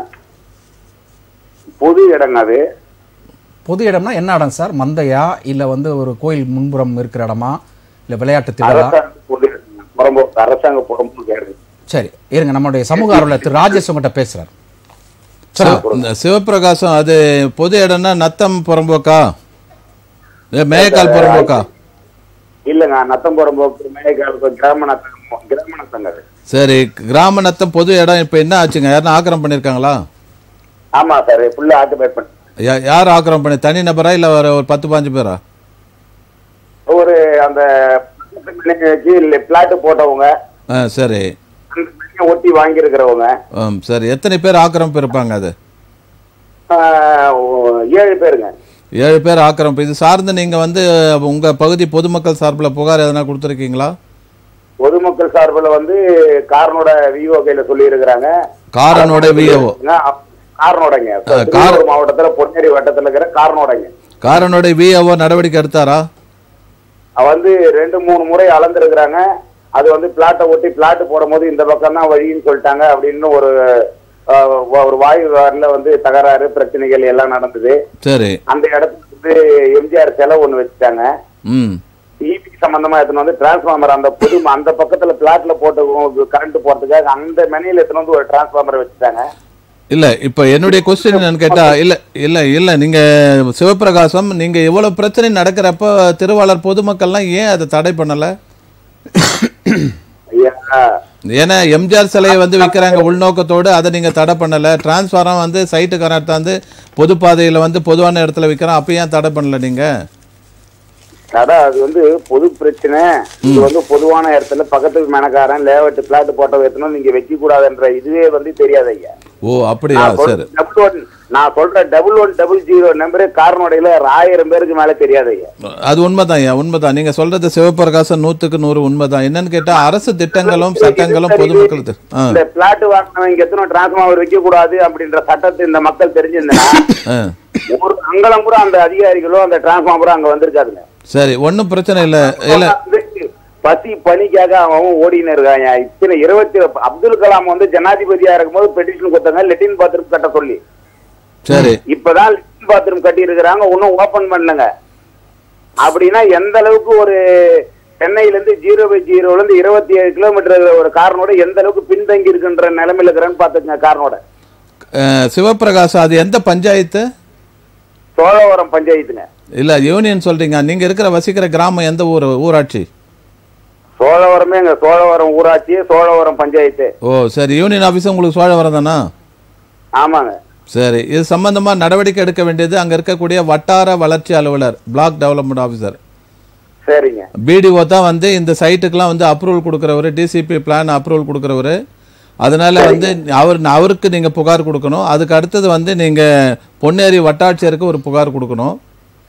பொது இடங்க அது பொது இடம்னா என்ன இடம் சார் மந்தையா இல்ல வந்து ஒரு கோயில் முன்புறம் இருக்கிற இடமா இல்ல விளையாட்டு திடலா அரசாங்க பொது இடங்க. புறம்போக்கு அரசாங்க புறம்போக்கு இடம் சரி இருங்க நம்மளுடைய சமூக ஆர்வலர் திரு ராஜேஷ் உங்ககிட்ட பேசுறாரு சொல்லுங்க இந்த சிவப்பிரகாசம் அது பொது இடம்னா நத்தம் புறம்போக்கா இல்ல மேயக்கால் புறம்போக்கா இல்லங்க நத்தம் புறம்போக்கு மேகாலுக்கு கிராம நத்தம் கிராம நத்தங்க அது சரி கிராம நத்தம் பொது இடம் இப்போ என்ன ஆச்சுங்க யாரும் ஆக்கிரம் பண்ணியிருக்காங்களா ஆமா சார் ஃபுல்லா ஆக்குபை பண்ணி யா- யார் ஆக்கிரம் பண்ணி தனி நபரா இல்லை ஒரு ஒரு பத்து பாஞ்சு பேரா ஒரு அந்த பிளாட் போட்டவங்க ஆ சரி அந்த பிள்ளைங்க ஒட்டி வாங்கி இருக்கிறவங்க ஆம், சரி எத்தனை பேர் ஆக்கிரமிப்பு இருப்பாங்க அது ஏழு பேருங்க ஏழு பேர் ஆக்கிரமிப்பு இது சார்ந்து நீங்கள் வந்து உங்கள் பகுதி பொதுமக்கள் சார்பில் புகார் எதனா கொடுத்துருக்கீங்களா பொதுமக்கள் சார்பில் வந்து காரனோட விஓ கையில சொல்லி இருக்கிறாங்க காரனோட விஏஓ காரனோடங்க கார- திருவள்ளூர் மாவட்டத்துல பொன்னேரி வட்டத்துல இருக்கிற காரனோடங்க காரனோட விஏஓ நடவடிக்கை எடுத்தாரா அவ வந்து ரெண்டு மூணு முறை அளந்திருக்கிறாங்க அது வந்து பிளாட்டை ஒட்டி பிளாட் போடும்போது இந்த பக்கம் தான் வழின்னு சொல்லிட்டாங்க அப்படின்னு ஒரு அஹ், ஒரு வாயு வாரில வந்து தகராறு பிரச்சனைகள் எல்லாம் நடந்தது சரி அந்த இடத்துக்கு வந்து எம்ஜிஆர் செலவு ஒண்ணு வச்சுட்டாங்க ம் இபி சம்பந்தமா எடுத்துன்னு வந்து டிரான்ஸ்ஃபார்மர் அந்த பொது அந்த பக்கத்துல பிளாட்ல போட்டு கரண்ட் போறதுக்காக அந்த மெனியில எடுத்துன்னு வந்து ஒரு டிரான்ஸ்ஃபார்மர் வச்சுட்டாங்க இல்ல இப்ப என்னுடைய கொஸ்டின் என்னன்னு கேட்டா இல்ல இல்ல இல்ல நீங்க சிவபிரகாசம் நீங்க இவ்வளவு பிரச்சனை நடக்கிறப்ப திருவாளர் பொதுமக்கள்லாம் ஏன் அதை தடை பண்ணல ஐயா ஏன்னா எம்ஜிஆர் சிலையை வந்து விற்கிறாங்க உள்நோக்கத்தோடு அதை நீங்க தடை பண்ணல டிரான்ஸ்ஃபாரம் வந்து சைட்டுக்காரன் எடுத்தாந்து பொது பாதையில வந்து பொதுவான இடத்துல விற்கிறான் அப்ப ஏன் தடை பண்ணல நீங்க கடை அது வந்து பொது பிரச்சனை இது வந்து பொதுவான இடத்துல பக்கத்து மேனக்காரன் லேவட்டு பிளாட் போட்ட வைக்கணும் நீங்க வைக்க கூடாதுன்ற இதுவே வந்து தெரியாது ஐயா ஓ அப்படியா நான் சரி சொல்ற டபுள் ஒன் நான் சொல்ற double one double zero number காரனோடையில ஆயிரம் பேருக்கு மேல தெரியாது ஐயா அது உண்மைதான் ஐயா உண்மைதான் நீங்க சொல்றது சிவபிரகாசம் நூத்துக்கு நூறு உண்மைதான் என்னன்னு கேட்டா அரசு திட்டங்களும் சட்டங்களும் பொதுமக்களுக்கு ஆ இந்த பிளாட் வாங்கினவங்க எத்தனை டிரான்ஸ்ஃபார்மர் வைக்க கூடாது அப்படின்ற சட்டத்தை இந்த மக்கள் தெரிஞ்சிருந்தா ஆ ஒரு அங்கலம் கூட அந்த அதிகாரிகளோ அந்த டிரான்ஸ்ஃபார்மரோ அங்க வந்திருக்காதுங்க சரி ஒன்றும் பிரச்சனை இல்லை இல்லை பசி பணிக்காக அவன் ஓடின்னு இருக்காங்க இத்தனை இருபத்தி அப்துல் கலாம் வந்து ஜனாதிபதியா இருக்கும்போது பெட்டிஷன் கொடுத்தாங்க லெட்டின் பாத்ரூம் கட்ட சொல்லி சரி இப்பதான் லெட்டின் பாத்ரூம் கட்டி இருக்கிறாங்க ஒன்னும் ஓபன் பண்ணலங்க அப்படின்னா எந்த அளவுக்கு ஒரு சென்னையில இருந்து ஜீரோ பை ஜீரோல இருந்து இருபத்தி ஏழு கிலோமீட்டர் ஒரு காரனோட எந்த அளவுக்கு பின்தங்கி இருக்குன்ற நிலைமையில இருக்கிறேன்னு பாத்துக்கங்க காரனோட அஹ், சிவபிரகாசம் அது எந்த பஞ்சாயத்து சோழவரம் பஞ்சாயத்துங்க இல்லை யூனியன் சொல்றீங்க நீங்க இருக்கிற வசிக்கிற கிராமம் எந்த ஊர் ஊராட்சி சோழவரமே எங்க சோழவரம் ஊராட்சி சோழவரம் பஞ்சாயத்து ஓ சரி யூனியன் ஆஃபீஸ் உங்களுக்கு சோழவரம் தானா ஆமாங்க சரி இது சம்பந்தமா நடவடிக்கை எடுக்க வேண்டியது அங்க இருக்கக்கூடிய வட்டார வளர்ச்சி அலுவலர் பிளாக் டெவலப்மெண்ட் ஆஃபீஸர் சரிங்க பிடிஓ தான் வந்து இந்த சைட்டுக்கெல்லாம் வந்து அப்ரூவல் கொடுக்குறவர் டிசிபி பிளான் அப்ரூவல் கொடுக்குறவர் அதனால வந்து அவர் அவருக்கு நீங்க புகார் கொடுக்கணும் அதுக்கு அடுத்தது வந்து நீங்க பொன்னேரி வட்டாட்சியருக்கு ஒரு புகார் கொடுக்கணும்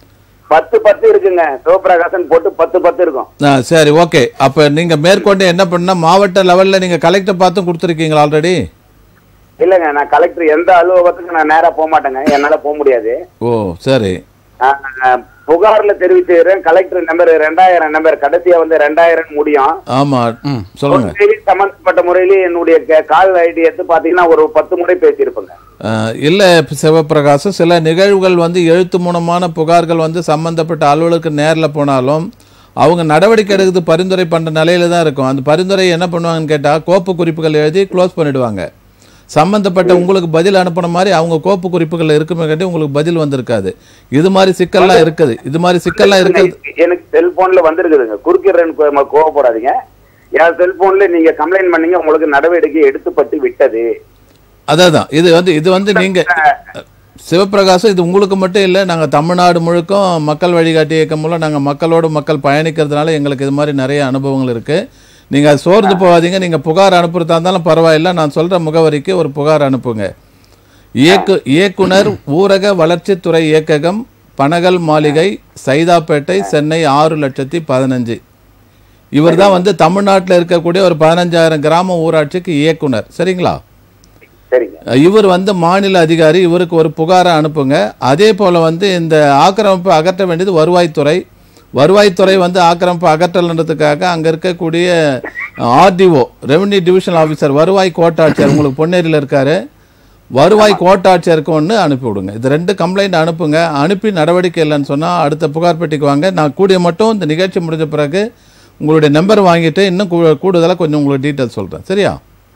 பத்து பத்து இருக்குங்க சிவபிரகாசன் போட்டு பத்து பத்து இருக்கும் ஆ, சரி ஓகே அப்ப நீங்க மேற்கொண்டு என்ன பண்ணா மாவட்ட லெவல்ல நீங்க கலெக்டர் பார்த்தும் கொடுத்துருக்கீங்களா ஆல்ரெடி இல்லைங்க நான் கலெக்டர் எந்த அலுவலகத்துக்கு நான் நேரா போக மாட்டேங்க என்னால போக முடியாது ஓ சரி ஆஹ், ஆஹ், புகார்ல தெரிவிச்சுக்கிறேன் கலெக்டர் நம்பர் ரெண்டாயிரம் நம்பர் கடைசியா வந்து ரெண்டாயிரம் முடியும் ஆமா சொல்லுங்க உண்மையிலேயே சம்பந்தப்பட்ட முறையிலே என்னுடைய க- கால் ஐடி எடுத்து பாத்தீங்கன்னா ஒரு பத்து முறை பேசியிருப்பேங்க அஹ், இல்ல சிவபிரகாசம் சில நிகழ்வுகள் வந்து எழுத்து மூலமான புகார்கள் வந்து சம்பந்தப்பட்ட அலுவலருக்கு நேர்ல போனாலும் அவங்க நடவடிக்கை எடுக்கிறது பரிந்துரை பண்ற நிலையில தான் இருக்கும் அந்த பரிந்துரை என்ன பண்ணுவாங்கன்னு கேட்டா கோப்பு குறிப்புகள் எழுதி க்ளோஸ் பண்ணிடுவாங்க சம்பந்தப்பட்ட உங்களுக்கு பதில் அனுப்புன மாதிரி அவங்க கோப்பு குறிப்புகள் இருக்குமே கட்டி உங்களுக்கு பதில் வந்திருக்காது இது மாதிரி சிக்கல்லாம் இருக்குது இது மாதிரி சிக்கல்லாம் இருக்குது எனக்கு செல்போன்ல வந்திருக்குதுங்க குறுக்கிறேன்னு கோ- கோவப்படாதீங்க என் செல்போன்ல நீங்க கம்ப்ளைண்ட் பண்ணீங்க உங்களுக்கு நடவடிக்கை எடுத்துப்பட்டு விட்டது அதான் இது வந்து இது வந்து நீங்க சிவபிரகாசம் இது உங்களுக்கு மட்டும் இல்லை நாங்க தமிழ்நாடு முழுக்கும் மக்கள் வழிகாட்டி இயக்கம் மூலம் நாங்க மக்களோடு மக்கள் பயணிக்கிறதுனால எங்களுக்கு இது மாதிரி நிறைய அனுபவங்கள் இருக்கு நீங்க அது சோர்ந்து போகாதீங்க நீங்க புகார் அனுப்புறதா இருந்தாலும் பரவாயில்ல நான் சொல்ற முகவரிக்கு ஒரு புகார் அனுப்புங்க இயக்கு இயக்குனர் ஊரக வளர்ச்சித்துறை இயக்ககம் பனகல் மாளிகை சைதாப்பேட்டை சென்னை ஆறு லட்சத்தி பதினஞ்சு இவர் தான் வந்து தமிழ்நாட்டில் இருக்கக்கூடிய ஒரு பதினஞ்சாயிரம் கிராம ஊராட்சிக்கு இயக்குனர் சரிங்களா சரிங்க இவர் வந்து மாநில அதிகாரி இவருக்கு ஒரு புகாரை அனுப்புங்க அதே போல் வந்து இந்த ஆக்கிரமிப்பு அகற்ற வேண்டியது வருவாய்த்துறை வருவாய்த்துறை வந்து ஆக்கிரமிப்பு அகற்றல்ன்றதுக்காக அங்கே இருக்கக்கூடிய ஆர்டிஓ ரெவென்யூ டிவிஷனல் ஆஃபீஸர் வருவாய் கோட்டாட்சியர் உங்களுக்கு பொன்னேரியில் இருக்காரு வருவாய் கோட்டாட்சியருக்கு ஒன்று அனுப்பி விடுங்க இது ரெண்டு கம்ப்ளைண்ட் அனுப்புங்க அனுப்பி நடவடிக்கை இல்லைன்னு சொன்னால் அடுத்த புகார் பெட்டிக்கு வாங்க நான் கூடிய மட்டும் இந்த நிகழ்ச்சி முடிஞ்ச பிறகு உங்களுடைய நம்பர் வாங்கிட்டு இன்னும் கூடுதலாக கொஞ்சம் உங்களுக்கு டீட்டெயில் சொல்கிறேன் சரியா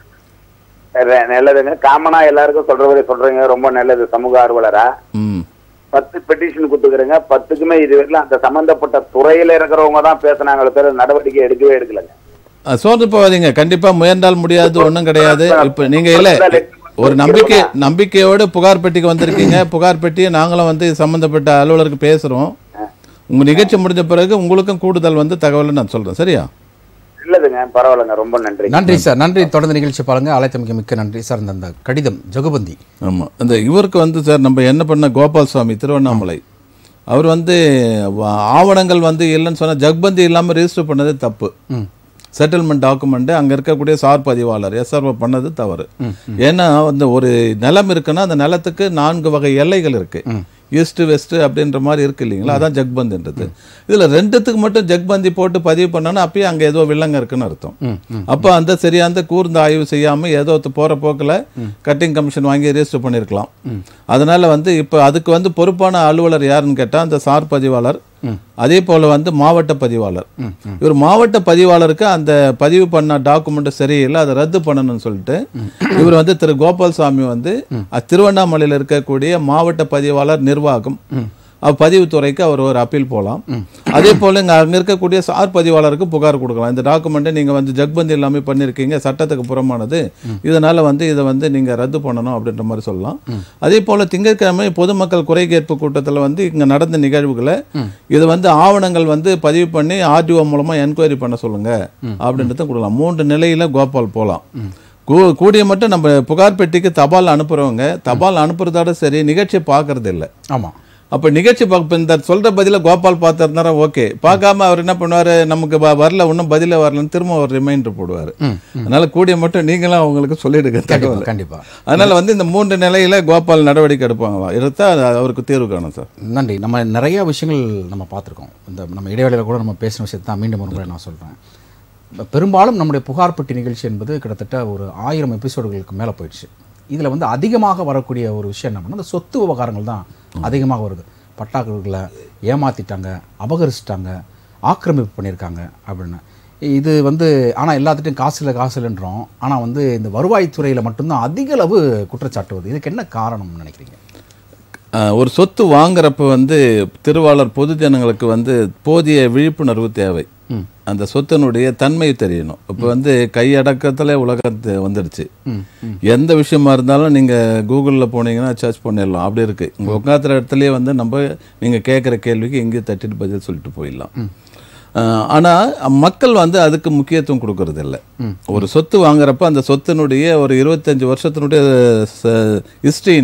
re- நல்லதுங்க காமனா எல்லாருக்கும் சொல்றவரை சொல்றீங்க ரொம்ப நல்லது சமூக ஆர்வலரா ம் பத்து பெட்டிஷன் கொடுத்துக்கிறேங்க பத்துக்குமே இது வரையிலும் அந்த சம்பந்தப்பட்ட துறையில இருக்கிறவங்க தான் பேசுனாங்களே தவிர நடவடிக்கை எடுக்கவே எடுக்கலங்க அஹ் சோர்ந்து போகாதீங்க கண்டிப்பா முயன்றால் முடியாது ஒண்ணும் கிடையாது இப்ப நீங்க இல்ல ஒரு நம்பிக்கை நம்பிக்கையோடு புகார் பெட்டிக்கு வந்திருக்கீங்க புகார் பெட்டியை நாங்களும் வந்து இது சம்பந்தப்பட்ட அலுவலருக்கு பேசுறோம் உங்க நிகழ்ச்சி முடிஞ்ச பிறகு உங்களுக்கும் கூடுதல் வந்து தகவலை நான் சொல்றேன் சரியா இல்லதுங்க பரவாயில்லைங்க ரொம்ப நன்றி நன்றி சார் நன்றி தொடர்ந்து நிகழ்ச்சி பாருங்க அழைத்தமைக்கு மிக்க நன்றி சார் இந்த- இந்த கடிதம் ஜகுபந்தி ஆமா அந்த இவருக்கு வந்து சார் நம்ம என்ன பண்ண கோபால் சுவாமி திருவண்ணாமலை அவர் வந்து வ- ஆவணங்கள் வந்து இல்லைன்னு சொன்னா ஜக்பந்தி இல்லாம ரெஜிஸ்டர் பண்ணது தப்பு செட்டில்மெண்ட் டாக்குமெண்ட் அங்க இருக்கக்கூடிய சார் பதிவாளர் எஸ்ஆர்ஓ பண்ணது தவறு ஏன்னா அந்த ஒரு நிலம் இருக்குன்னா அந்த நிலத்துக்கு நான்கு வகை எல்லைகள் இருக்கு ஈஸ்ட் வெஸ்ட் அப்படின்ற மாதிரி இருக்கு இல்லைங்களா அதான் ஜக்பந்துன்றது இதுல ரெண்டுத்துக்கு மட்டும் ஜக்பந்தி போட்டு பதிவு பண்ணோன்னா அப்பயே அங்க ஏதோ வில்லங்க இருக்குன்னு அர்த்தம் அப்போ அந்த சரியாந்த கூர்ந்த ஆய்வு செய்யாம ஏதோ ஒருத்த போற போக்குல கட்டிங் கமிஷன் வாங்கி ரெஜிஸ்டர் பண்ணியிருக்கலாம் அதனால வந்து இப்போ அதுக்கு வந்து பொறுப்பான அலுவலர் யாருன்னு கேட்டா அந்த சார் பதிவாளர் அதே போல வந்து மாவட்ட பதிவாளர் இவர் மாவட்ட பதிவாளருக்கு அந்த பதிவு பண்ண டாக்குமெண்ட் சரியில்லை அதை ரத்து பண்ணணும்னு சொல்லிட்டு இவர் வந்து திரு கோபால்சாமி வந்து அஹ், திருவண்ணாமலையில் இருக்கக்கூடிய மாவட்ட பதிவாளர் நிர்வாகம் அவ் பதிவுத்துறைக்கு அவர் ஒரு அப்பீல் போகலாம் அதே போல இங்க அங்க இருக்கக்கூடிய சார் பதிவாளருக்கு புகார் கொடுக்கலாம் இந்த டாக்குமெண்ட்டை நீங்க வந்து ஜக்பந்தி எல்லாமே பண்ணியிருக்கீங்க சட்டத்துக்கு புறமானது இதனால வந்து இதை வந்து நீங்க ரத்து பண்ணணும் அப்படின்ற மாதிரி சொல்லலாம் அதே போல திங்கட்கிழமை பொதுமக்கள் குறை கேட்பு கூட்டத்துல வந்து இங்க நடந்த நிகழ்வுகளை இது வந்து ஆவணங்கள் வந்து பதிவு பண்ணி ஆர்டிஓ மூலமா என்கொயரி பண்ண சொல்லுங்க அப்படின்றத கொடுக்கலாம் மூன்று நிலையில கோபால் போகலாம் கூ- கூடிய மட்டும் நம்ம புகார் பெட்டிக்கு தபால் அனுப்புறவங்க தபால் அனுப்புறதோட சரி நிகழ்ச்சியை பார்க்கறது இல்லை ஆமா அப்ப நிகழ்ச்சி பார்க்க இந்த சொல்ற பதில கோபால் பார்த்திருந்தாரா ஓகே பார்க்காம அவர் என்ன பண்ணுவாரு நமக்கு வ- வரல ஒன்றும் பதில வரலன்னு திரும்ப ஒரு ரிமைண்டர் போடுவாரு அதனால கூடிய மட்டும் நீங்களும் அவங்களுக்கு சொல்லிடுங்க தகவல் கண்டிப்பா அதனால வந்து இந்த மூன்று நிலையில கோபால் நடவடிக்கை எடுப்பாங்க எடுத்தா அது அவருக்கு தீர்வு காணும் சார் நன்றி நம்ம நிறைய விஷயங்கள் நம்ம பார்த்துருக்கோம் இந்த நம்ம இடைவேளையில் கூட நம்ம பேசின விஷயத்தை தான் மீண்டும் ஒரு முறை நான் சொல்கிறேன் பெரும்பாலும் நம்முடைய புகார் பெட்டி நிகழ்ச்சி என்பது கிட்டத்தட்ட ஒரு ஆயிரம் எபிசோடுகளுக்கு மேலே போயிடுச்சு இதில் வந்து அதிகமாக வரக்கூடிய ஒரு விஷயம் என்ன பண்ணால் இந்த சொத்து விவகாரங்கள் தான் அதிகமாக வருது பட்டாக்களை ஏமாத்திட்டாங்க அபகரிச்சிட்டாங்க ஆக்கிரமிப்பு பண்ணியிருக்காங்க அப்படின்னு இது வந்து ஆனால் எல்லாத்துட்டையும் காசு இல்லை காசு இல்லைன்றோம் ஆனால் வந்து இந்த வருவாய்த்துறையில் மட்டும்தான் அதிக அளவு குற்றச்சாட்டு வருது இதுக்கு என்ன காரணம்னு நினைக்கிறீங்க அஹ், ஒரு சொத்து வாங்குறப்ப வந்து திருவாளர் பொது ஜனங்களுக்கு வந்து போதிய விழிப்புணர்வு தேவை அந்த சொத்தினுடைய தன்மை தெரியணும் இப்போ வந்து கையடக்கத்துல உலகத்து வந்துடுச்சு எந்த விஷயமா இருந்தாலும் நீங்க கூகுளில் போனீங்கன்னா சர்ச் பண்ணிடலாம் அப்படி இருக்கு உங்க உட்காந்துற இடத்துலயே வந்து நம்ம நீங்க கேட்குற கேள்விக்கு எங்கேயும் தட்டிட்டு பதில் சொல்லிட்டு போயிடலாம் அஹ், ஆனா மக்கள் வந்து அதுக்கு முக்கியத்துவம் கொடுக்கறது இல்ல ஒரு சொத்து வாங்குறப்ப அந்த சொத்தினுடைய ஒரு இருபத்தஞ்சு வருஷத்தினுடைய ஹிஸ்டரி என்ன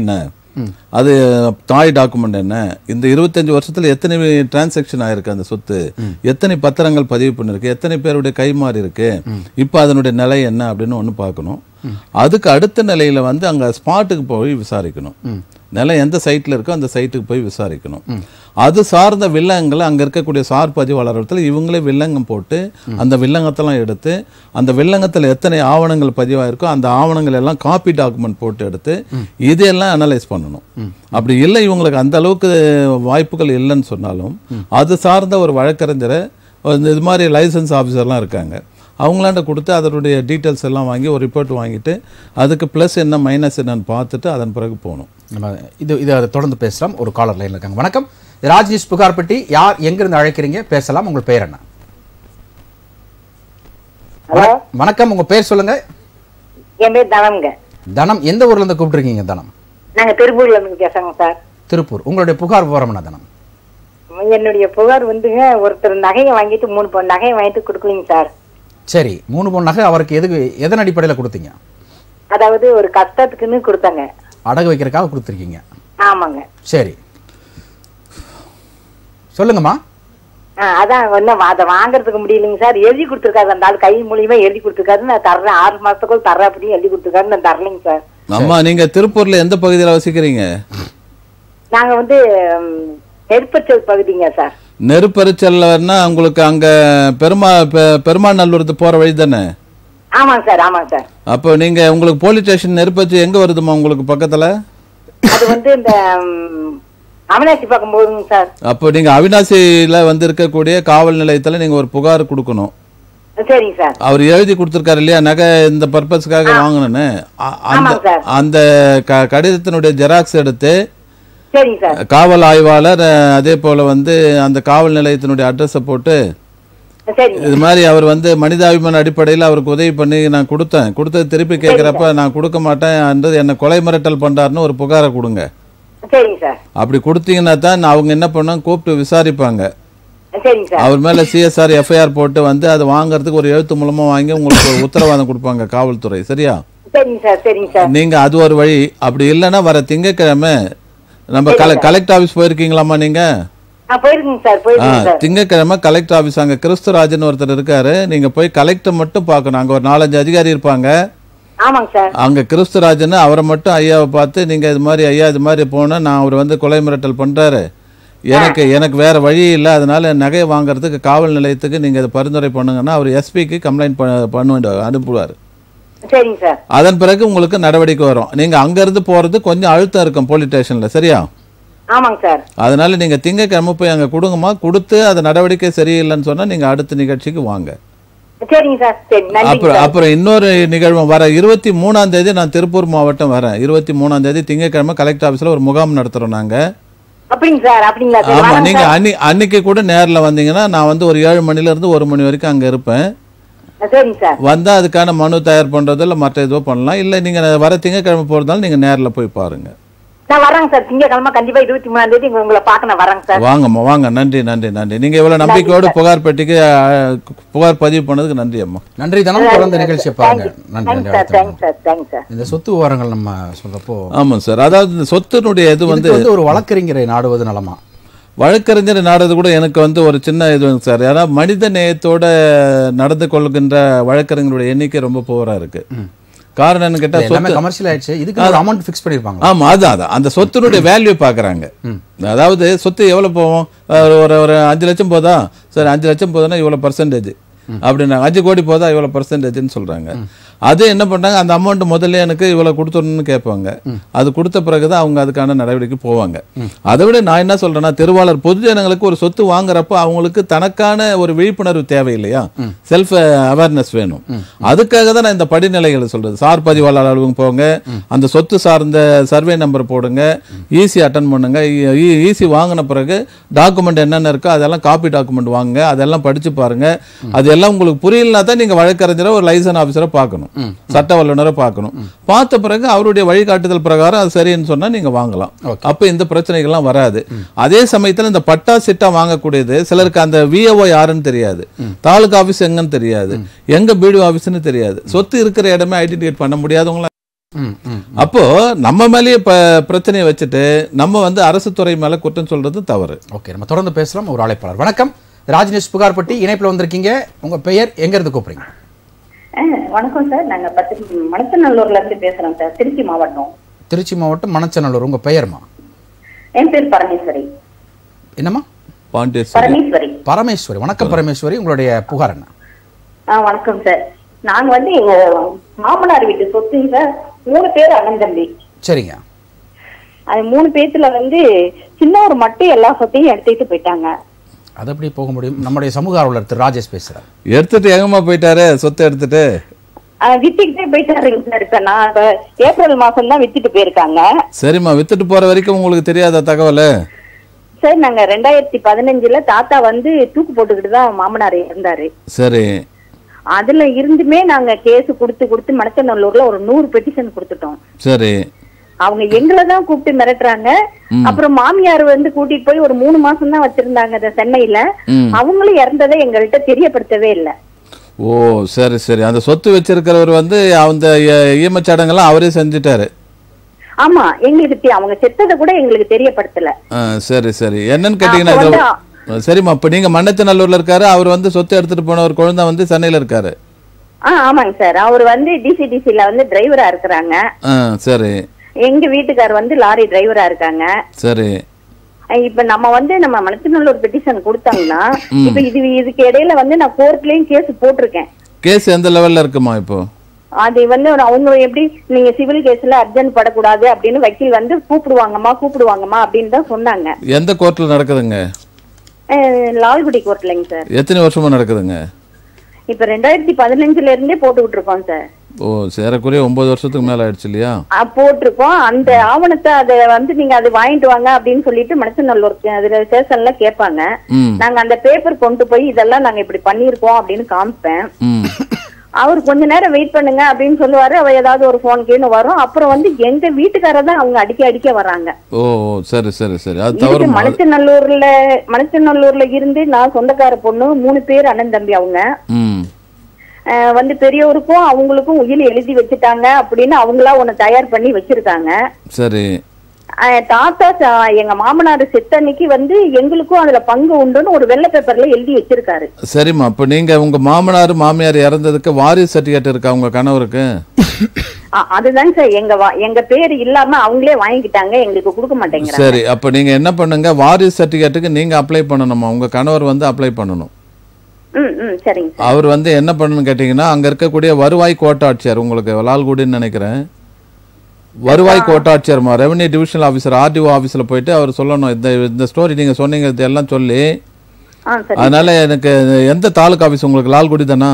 அது தாய் டாக்குமெண்ட் என்ன இந்த இருபத்தஞ்சு வருஷத்துல எத்தனை டிரான்சாக்ஷன் ஆயிருக்கு அந்த சொத்து எத்தனை பத்திரங்கள் பதிவு பண்ணிருக்கு எத்தனை பேருடைய கைமாறி இருக்கு இப்போ அதனுடைய நிலை என்ன அப்படின்னு ஒன்று பார்க்கணும் அதுக்கு அடுத்த நிலையில வந்து அங்க ஸ்பாட்டுக்கு போய் விசாரிக்கணும் நிலம் எந்த சைட்ல இருக்கோ அந்த சைட்டுக்கு போய் விசாரிக்கணும் அது சார்ந்த வில்லங்களை அங்க இருக்கக்கூடிய சார் பதிவாளர்கள் இவங்களே வில்லங்கம் போட்டு அந்த வில்லங்கத்தெல்லாம் எடுத்து அந்த வில்லங்கத்துல எத்தனை ஆவணங்கள் பதிவாயிருக்கோ அந்த ஆவணங்கள் எல்லாம் காப்பி டாக்குமெண்ட் போட்டு எடுத்து இதையெல்லாம் அனலைஸ் பண்ணணும் அப்படி இல்லை இவங்களுக்கு அந்த அளவுக்கு வாய்ப்புகள் இல்லைன்னு சொன்னாலும் அது சார்ந்த ஒரு வழக்கறிஞரை இந்த இது மாதிரி லைசன்ஸ் ஆஃபீஸர்லாம் இருக்காங்க அவங்களாண்ட கொடுத்து அதனுடைய டீட்டெயில்ஸ் எல்லாம் வாங்கி ஒரு ரிப்போர்ட் வாங்கிட்டு அதுக்கு ப்ளஸ் என்ன மைனஸ் என்னன்னு பார்த்துட்டு அதன் பிறகு போகணும் நம்ம இது இது அதை தொடர்ந்து பேசலாம் ஒரு காலர் லைன்ல இருக்காங்க வணக்கம் இது ராஜ்நியூஸ் புகார்பட்டி யார் எங்கிருந்து அழைக்கிறீங்க பேசலாம் உங்கள் பெயர் என்ன ஹலோ வணக்கம் உங்க பேர் சொல்லுங்க என் பேர் தனம்ங்க தனம் எந்த ஊர்ல இருந்து கூப்பிட்டுருக்கீங்க தனம் நாங்க திருப்பூர்ல இருந்து பேசுறோங்க சார் திருப்பூர் உங்களுடைய புகார் விவரம் என்ன தனம் என்னுடைய புகார் வந்துங்க ஒருத்தர் நகையை வாங்கிட்டு மூணு பவுன் நகையை வாங்கிட்டு கொடுக்கலீங்க சார் சரி மூணு பொண்ணு நகை அவருக்கு எதுக்கு எதன் அடிப்படையில் கொடுத்தீங்க அதாவது ஒரு கஷ்டத்துக்குன்னு கொடுத்தாங்க அடகு வைக்கிறதுக்காக கொடுத்துருக்கீங்க ஆமாங்க சரி சொல்லுங்கம்மா ஆ, அதான் ஒன்றும் அதை வாங்குறதுக்கு முடியலைங்க சார் எழுதி கொடுத்துருக்காரு அந்த ஆள் கை மூலியமா எழுதி கொடுத்துருக்காரு நான் தர்றேன் ஆறு மாசத்துக்குள்ள தர்றேன் அப்படின்னு எழுதி கொடுத்துருக்காரு நான் தரலைங்க சார் அம்மா நீங்க திருப்பூர்ல எந்த பகுதியில் வசிக்கிறீங்க நாங்க வந்து ம், நெருப்பச்சல் பகுதிங்க சார் நெருப்பரிச்சல்னா உங்களுக்கு அங்க பெருமா பெ- பெருமாநல்லூர் போற வழி தானே ஆமாங்க சார் ஆமாங்க சார் அப்போ நீங்க உங்களுக்கு போலீஸ் ஸ்டேஷன் நெருப்பச்சு எங்க வருதுமா உங்களுக்கு பக்கத்துல அது வந்து இந்த ம், அவினாசி பக்கம் போகுதுங்க சார் அப்போ நீங்க அவினாசியில வந்து இருக்கக்கூடிய காவல் நிலையத்துல நீங்க ஒரு புகார் கொடுக்கணும் சரிங்க சார் அவர் எழுதி கொடுத்துருக்காரு இல்லையா நகை இந்த பர்பஸ்க்காக வாங்கணும்னு அ- அந்த ஆமாங்க சார். அந்த க- கடிதத்தினுடைய ஜெராக்ஸ் எடுத்து சரிங்க சார் காவல் ஆய்வாளர் அஹ், அதே போல வந்து அந்த காவல் நிலையத்தினுடைய அட்ரஸை போட்டு சரிங்க இது மாதிரி அவர் வந்து மனிதாபிமான அடிப்படையில் அவருக்கு உதவி பண்ணி நான் கொடுத்தேன் கொடுத்தது திருப்பி கேட்குறப்ப நான் கொடுக்க மாட்டேன்ன்றது என்னை கொலை மிரட்டல் பண்றாருன்னு ஒரு புகாரை கொடுங்க சரிங்க சார் அப்படி கொடுத்தீங்கன்னா தான் அவங்க என்ன பண்ணாங்க கூப்பிட்டு விசாரிப்பாங்க சரிங்க சார் அவர் மேல சிஎஸ்ஆர் எஃப்ஐஆர் போட்டு வந்து அதை வாங்குறதுக்கு ஒரு எழுத்து மூலமா வாங்கி உங்களுக்கு ஒரு உத்தரவாதம் கொடுப்பாங்க காவல்துறை சரியா சரிங்க சார் சரிங்க சார் நீங்க அது ஒரு வழி அப்படி இல்லைன்னா வர திங்கக்கிழமை நம்ம கல கலெக்டர் ஆஃபீஸ் போயிருக்கீங்களாம்மா நீங்க ஆ போயிருக்குங்க சார் ஆ போயிருக்குங்க சார் திங்கக்கிழமை கலெக்டர் ஆஃபீஸ் அங்க கிறிஸ்துராஜன் ஒருத்தர் இருக்காரு நீங்க போய் கலெக்டர் மட்டும் பார்க்கணும் அங்க ஒரு நாலஞ்சு அதிகாரி இருப்பாங்க ஆமாங்க சார் அங்க கிறிஸ்துராஜன் அவரை மட்டும் ஐயாவை பார்த்து நீங்க இது மாதிரி ஐயா இது மாதிரி போனா நான் அவர் வந்து கொலை மிரட்டல் பண்றாரு எனக்கு எனக்கு வேற வழி இல்லை அதனால நகையை வாங்குறதுக்கு காவல் நிலையத்துக்கு நீங்க இதை பரிந்துரை பண்ணுங்கன்னா அவர் எஸ்பிக்கு கம்ப்ளைண்ட் பண்ண வேண்டிய அனுப்புவார் சரிங்க சார் அதன் பிறகு உங்களுக்கு நடவடிக்கை வரும் நீங்க அங்க இருந்து போறது கொஞ்சம் அழுத்தம் இருக்கும் போலீஸ் ஸ்டேஷன்ல சரியா ஆமாங்க சார் அதனால நீங்க திங்கக்கிழமை போய் அங்க கொடுங்கம்மா கொடுத்து அது நடவடிக்கை சரியில்லைன்னு சொன்னா நீங்க அடுத்த நிகழ்ச்சிக்கு வாங்க சரிங்க சார் சரி நன்றிங்க அப்புறம் சார் அப்புறம் இன்னொரு நிகழ்வு வர இருபத்தி மூணாம் தேதி நான் திருப்பூர் மாவட்டம் வரேன் இருபத்தி மூணாம் தேதி திங்கட்கிழமை கலெக்டர் ஆஃபீஸில் ஒரு முகாம் நடத்துறோம் நாங்க அப்படிங்க சார் அப்படிங்களா சார் ஆமா வரேங்க நீங்க சார். அன்னி அன்னைக்கு கூட நேர்ல வந்தீங்கன்னா நான் வந்து ஒரு ஏழு மணில இருந்து ஒரு மணி வரைக்கும் அங்க இருப்பேன் சரிங்க சார் வந்தா அதுக்கான மனு தயார் பண்றதோ இல்ல மற்ற ஏதோ பண்ணலாம் இல்ல நீங்க வர திங்கட்கிழமை போறதால நீங்க நேர்ல போய் பாருங்க நான் வரேங்க சார் திங்கக்கிழமை கண்டிப்பா இருபத்தி மூணாம் தேதி உங்களை பார்க்க நான் வரேங்க சார் வாங்கம்மா வாங்க நன்றி நன்றி நன்றி நீங்க இவ்வளவு நம்பிக்கையோடு புகார் பெட்டிக்கு அஹ், புகார் பதிவு பண்ணதுக்கு நன்றி அம்மா நன்றி தனம் தொடர்ந்து நிகழ்ச்சியை பாருங்க நன்றி தேங்க்ஸ் நன்றி சார் அடுத்த தேங்க்ஸ் சார் தேங்க்ஸ் சார் இந்த சொத்து விவரங்கள் நம்ம சொல்றப்போ ஆமா சார் அதாவது இந்த சொத்தினுடைய இது வந்து இதுக்கு வந்து ஒரு வழக்கறிஞரை நாடுவது நலமா வழக்கறிஞர் நாடுறது கூட எனக்கு வந்து ஒரு சின்ன இது சார் ஏன்னா மனித நேயத்தோட நடந்து கொள்கின்ற வழக்கறிஞருடைய எண்ணிக்கை ரொம்ப புவரா இருக்கு காரணம் என்ன கேட்டா எல்லாமே சொத்து கமர்ஷியல் ஆயிடுச்சு இதுக்கு ஒரு அமௌண்ட் ஃபிக்ஸ் பண்ணிருப்பாங்க ஆமா அதான் அதான் அந்த சொத்தினுடைய வேல்யூ பாக்குறாங்க அதாவது சொத்து எவ்வளவு போகும் ஒரு ஒரு ஒரு அஞ்சு லட்சம் போதா சரி அஞ்சு லட்சம் போதுன்னா இவ்வளவு பர்சன்டேஜ் அப்படின்னாங்க அஞ்சு கோடி போதா இவ்வளவு பர்சன்டேஜ்னு சொல்றாங்க அது என்ன பண்ணாங்க அந்த அமௌண்ட் முதல்ல எனக்கு இவ்வளவு கொடுத்துடணும்னு கேட்பாங்க அது கொடுத்த பிறகுதான் அவங்க அதுக்கான நடவடிக்கை போவாங்க அதை விட நான் என்ன சொல்றேன்னா திருவாளர் பொதுஜனங்களுக்கு ஒரு சொத்து வாங்குறப்ப அவங்களுக்கு தனக்கான ஒரு விழிப்புணர்வு தேவை இல்லையா செல்ஃப் அவேர்னஸ் வேணும் அதுக்காக தான் நான் இந்த படிநிலைகளை சொல்றது சார் பதிவாளர் அலுவலகம் போங்க அந்த சொத்து சார்ந்த சர்வே நம்பர் போடுங்க ஈஸி அட்டன் பண்ணுங்க ஈஸி வாங்கின பிறகு டாக்குமெண்ட் என்னென்ன இருக்கோ அதெல்லாம் காப்பி டாக்குமெண்ட் வாங்குங்க அதெல்லாம் படிச்சு பாருங்க அதெல்லாம் உங்களுக்கு புரியலனா தான் நீங்க வழக்கறிஞரை ஒரு லைசன் ஆஃபீஸரை பார்க்கணும் சட்ட வல்லுநரை பார்க்கணும் பார்த்த பிறகு அவருடைய வழிகாட்டுதல் பிரகாரம் அது சரின்னு சொன்னா நீங்க வாங்கலாம் அப்ப இந்த பிரச்சனைகள்லாம் வராது அதே சமயத்துல இந்த பட்டா சிட்டா வாங்கக்கூடியது சிலருக்கு அந்த விஏஓ யாருன்னு தெரியாது தாலுகா ஆபீஸ் எங்கன்னு தெரியாது எங்க பிடிஓ ஆபீஸ்னு தெரியாது சொத்து இருக்கிற இடமே ஐடென்டிஃபை பண்ண முடியாதவங்களா ம் ம் அப்போ நம்ம மேலேயே இப்ப பிரச்சனையை வச்சுட்டு நம்ம வந்து அரசு துறை மேல குற்றம் சொல்றது தவறு ஓகே நம்ம தொடர்ந்து பேசலாம் ஒரு அழைப்பாளர் வணக்கம் ராஜ்நியூஸ் புகார்பட்டி இணைப்பில் வந்திருக்கீங்க உங்க பெயர் எங்க இருந்து கூப்பிடுறீங்க ஆ, வணக்கம் சார் நாங்க பத்து மணச்சநல்லூர்ல இருந்து பேசுறோம் சார் திருச்சி மாவட்டம் திருச்சி மாவட்டம் மணச்சநல்லூர் உங்க பெயர்மா என் பேர் பரமேஸ்வரி என்னம்மா பாண்டியேஸ்வரி பரமேஸ்வரி பரமேஸ்வரி வணக்கம் பரமேஸ்வரி உங்களுடைய புகார் என்ன ஆ வணக்கம் சார் நாங்க வந்து எங்க மாமனார் வீட்டு சொத்துங்க சார் மூணு பேர் அண்ணன் தம்பி சரிங்க அது மூணு பேத்துல வந்து சின்னவர் மட்டும் எல்லா சொத்தையும் எடுத்துக்கிட்டு போயிட்டாங்க அது எப்படி போக முடியும் நம்முடைய சமூக ஆர்வலர் திரு ராஜேஷ் பேசுறார் எடுத்துட்டு எங்கம்மா போயிட்டாரு சொத்தை எடுத்துட்டு ஆ, வித்துக்கிட்டே போயிட்டாருங்க சார் இப்ப நான் இப்ப ஏப்ரல் மாசம் தான் வித்துட்டு போயிருக்காங்க சரிம்மா வித்துட்டு போற வரைக்கும் உங்களுக்கு தெரியாத தகவல் சார் நாங்க ரெண்டாயிரத்தி பதினஞ்சுல தாத்தா வந்து தூக்கு போட்டுக்கிட்டு தான் மாமனார் இருந்தாரு சரி அதுல இருந்துமே நாங்க கேஸ் கொடுத்து கொடுத்து மணச்சநல்லூர்ல ஒரு நூறு பெட்டிஷன் கொடுத்துட்டோம் சரி அவங்க எங்களை தான் கூப்பிட்டு மிரட்டுறாங்க அப்புறம் மாமியார் வந்து கூட்டிட்டு போய் ஒரு மூணு மாசம் தான் வச்சிருந்தாங்க அந்த சென்னையில ம். அவங்களும் இறந்ததை எங்கள்கிட்ட தெரியப்படுத்தவே இல்லை ஓ சரி சரி அந்த சொத்து வச்சிருக்கிறவர் வந்து அந்த எ- ஈமச்சடங்கெல்லாம் அவரே செஞ்சுட்டாரு ஆமா எங்களுக்கு தெ- அவங்க செத்ததை கூட எங்களுக்கு தெரியப்படுத்தல ஆ, சரி சரி என்னன்னு கேட்டீங்கன்னா அப்ப இதுல- வந்து சரிம்மா இப்ப நீங்க மண்ணச்சநல்லூர்ல இருக்காரு அவர் வந்து சொத்து எடுத்துட்டு போன ஒரு குழந்தை வந்து சென்னையில இருக்காரு ஆ ஆமாங்க சார் அவர் வந்து டிசிடிசில வந்து டிரைவரா இருக்கிறாங்க ஆ சரி எங்க வீட்டுக்கார் வந்து லாரி டிரைவரா இருக்காங்க சரி அஹ் இப்ப நம்ம வந்து நம்ம மனத்தினுள்ள பெட்டிஷன் கொடுத்தாங்கன்னா இப்ப இது இதுக்கு இடையில வந்து நான் கோர்ட்லயும் கேஸ் போட்டிருக்கேன் கேஸ் எந்த லெவல்ல இருக்குமா இப்போ அது வந்து ஒரு அவங்க எப்படி நீங்க சிவில் கேஸ்ல அர்ஜென்ட் படக்கூடாது அப்படின்னு வக்கீல் வந்து கூப்பிடுவாங்கம்மா கூப்பிடுவாங்கம்மா அப்படின்னு தான் சொன்னாங்க எந்த கோர்ட்ல நடக்குதுங்க அஹ் லால்குடி கோர்ட்லங்க சார் எத்தனை வருஷமா நடக்குதுங்க இப்ப ரெண்டாயிரத்தி பதினஞ்சுல இருந்தே போட்டுக்கிட்டு இருக்கோம் சார் ஓ சேரக்குறைய ஒன்பது வருஷத்துக்கு மேல ஆயிடுச்சு இல்லையா அஹ் போட்டிருக்கோம் அந்த ஆவணத்தை அதை வந்து நீங்க அது வாங்கிட்டு வாங்க அப்படின்னு சொல்லிட்டு மனசநல்லூர் அதுல ஸ்டேஷன்ல கேட்பாங்க ம் நாங்க அந்த பேப்பர் கொண்டு போய் இதெல்லாம் நாங்க இப்படி பண்ணிருக்கோம் அப்படின்னு காமிப்பேன் ம் அவர் கொஞ்ச நேரம் வெயிட் பண்ணுங்க அப்படின்னு சொல்லுவாரு அவ ஏதாவது ஒரு போன் கீழ் வரும் அப்புறம் வந்து எங்க வீட்டுக்காரர் தான் அவங்க அடிக்க அடிக்க வர்றாங்க ஓ ஓ, சரி சரி சரி அது இதுக்கு தவறுமா அது- மணச்சநல்லூர்ல மணச்சநல்லூர்ல இருந்து நான் சொந்தக்கார பொண்ணு மூணு பேர் அண்ணன் தம்பி அவங்க ம் அஹ் வந்து பெரியவருக்கும் அவங்களுக்கும் உயில் எழுதி வச்சுட்டாங்க அப்படின்னு அவங்களா ஒண்ணு தயார் பண்ணி வச்சிருக்காங்க சரி அஹ் தாத்தா ச- எங்க மாமனார் செத்த அன்னைக்கு வந்து எங்களுக்கும் அதுல பங்கு உண்டுன்னு ஒரு வெள்ளை பேப்பர்ல எழுதி வச்சிருக்காரு சரிம்மா இப்போ நீங்க உங்க மாமனார் மாமியார் இறந்ததுக்கு வாரிசு சர்டிஃபிகேட் இருக்கா உங்க கணவருக்கு அ- அதுதாங்க சார் எங்க வா- எங்க பேர் இல்லாம அவங்களே வாங்கிக்கிட்டாங்க எங்களுக்கு கொடுக்க மாட்டேங்கிறாங்க சரி அப்போ நீங்க என்ன பண்ணுங்க வாரிசு சர்டிஃபிகேட்டுக்கு நீங்க அப்ளை பண்ணணுமா உங்க கணவர் வந்து அப்ளை பண்ணணும் ம் ம் சரிங்க சார் அவர் வந்து என்ன பண்ணணும்னு கேட்டிங்கன்னா அங்க இருக்கக்கூடிய வருவாய் கோட்டாட்சியர் உங்களுக்கு லால்குடின்னு நினைக்கிறேன் வருவாய் கோட்டாட்சியர்மா ரெவன்யூ டிவிஷனல் ஆஃபீஸர் ஆர்டிஓ ஆஃபீஸில் போயிட்டு அவர் சொல்லணும் இந்த இந்த ஸ்டோரி நீங்க சொன்னீங்க இது எல்லாம் சொல்லி ஆ சரி அதனால எனக்கு எந்த தாலுக்கா ஆஃபீஸ் உங்களுக்கு லால்குடி தானா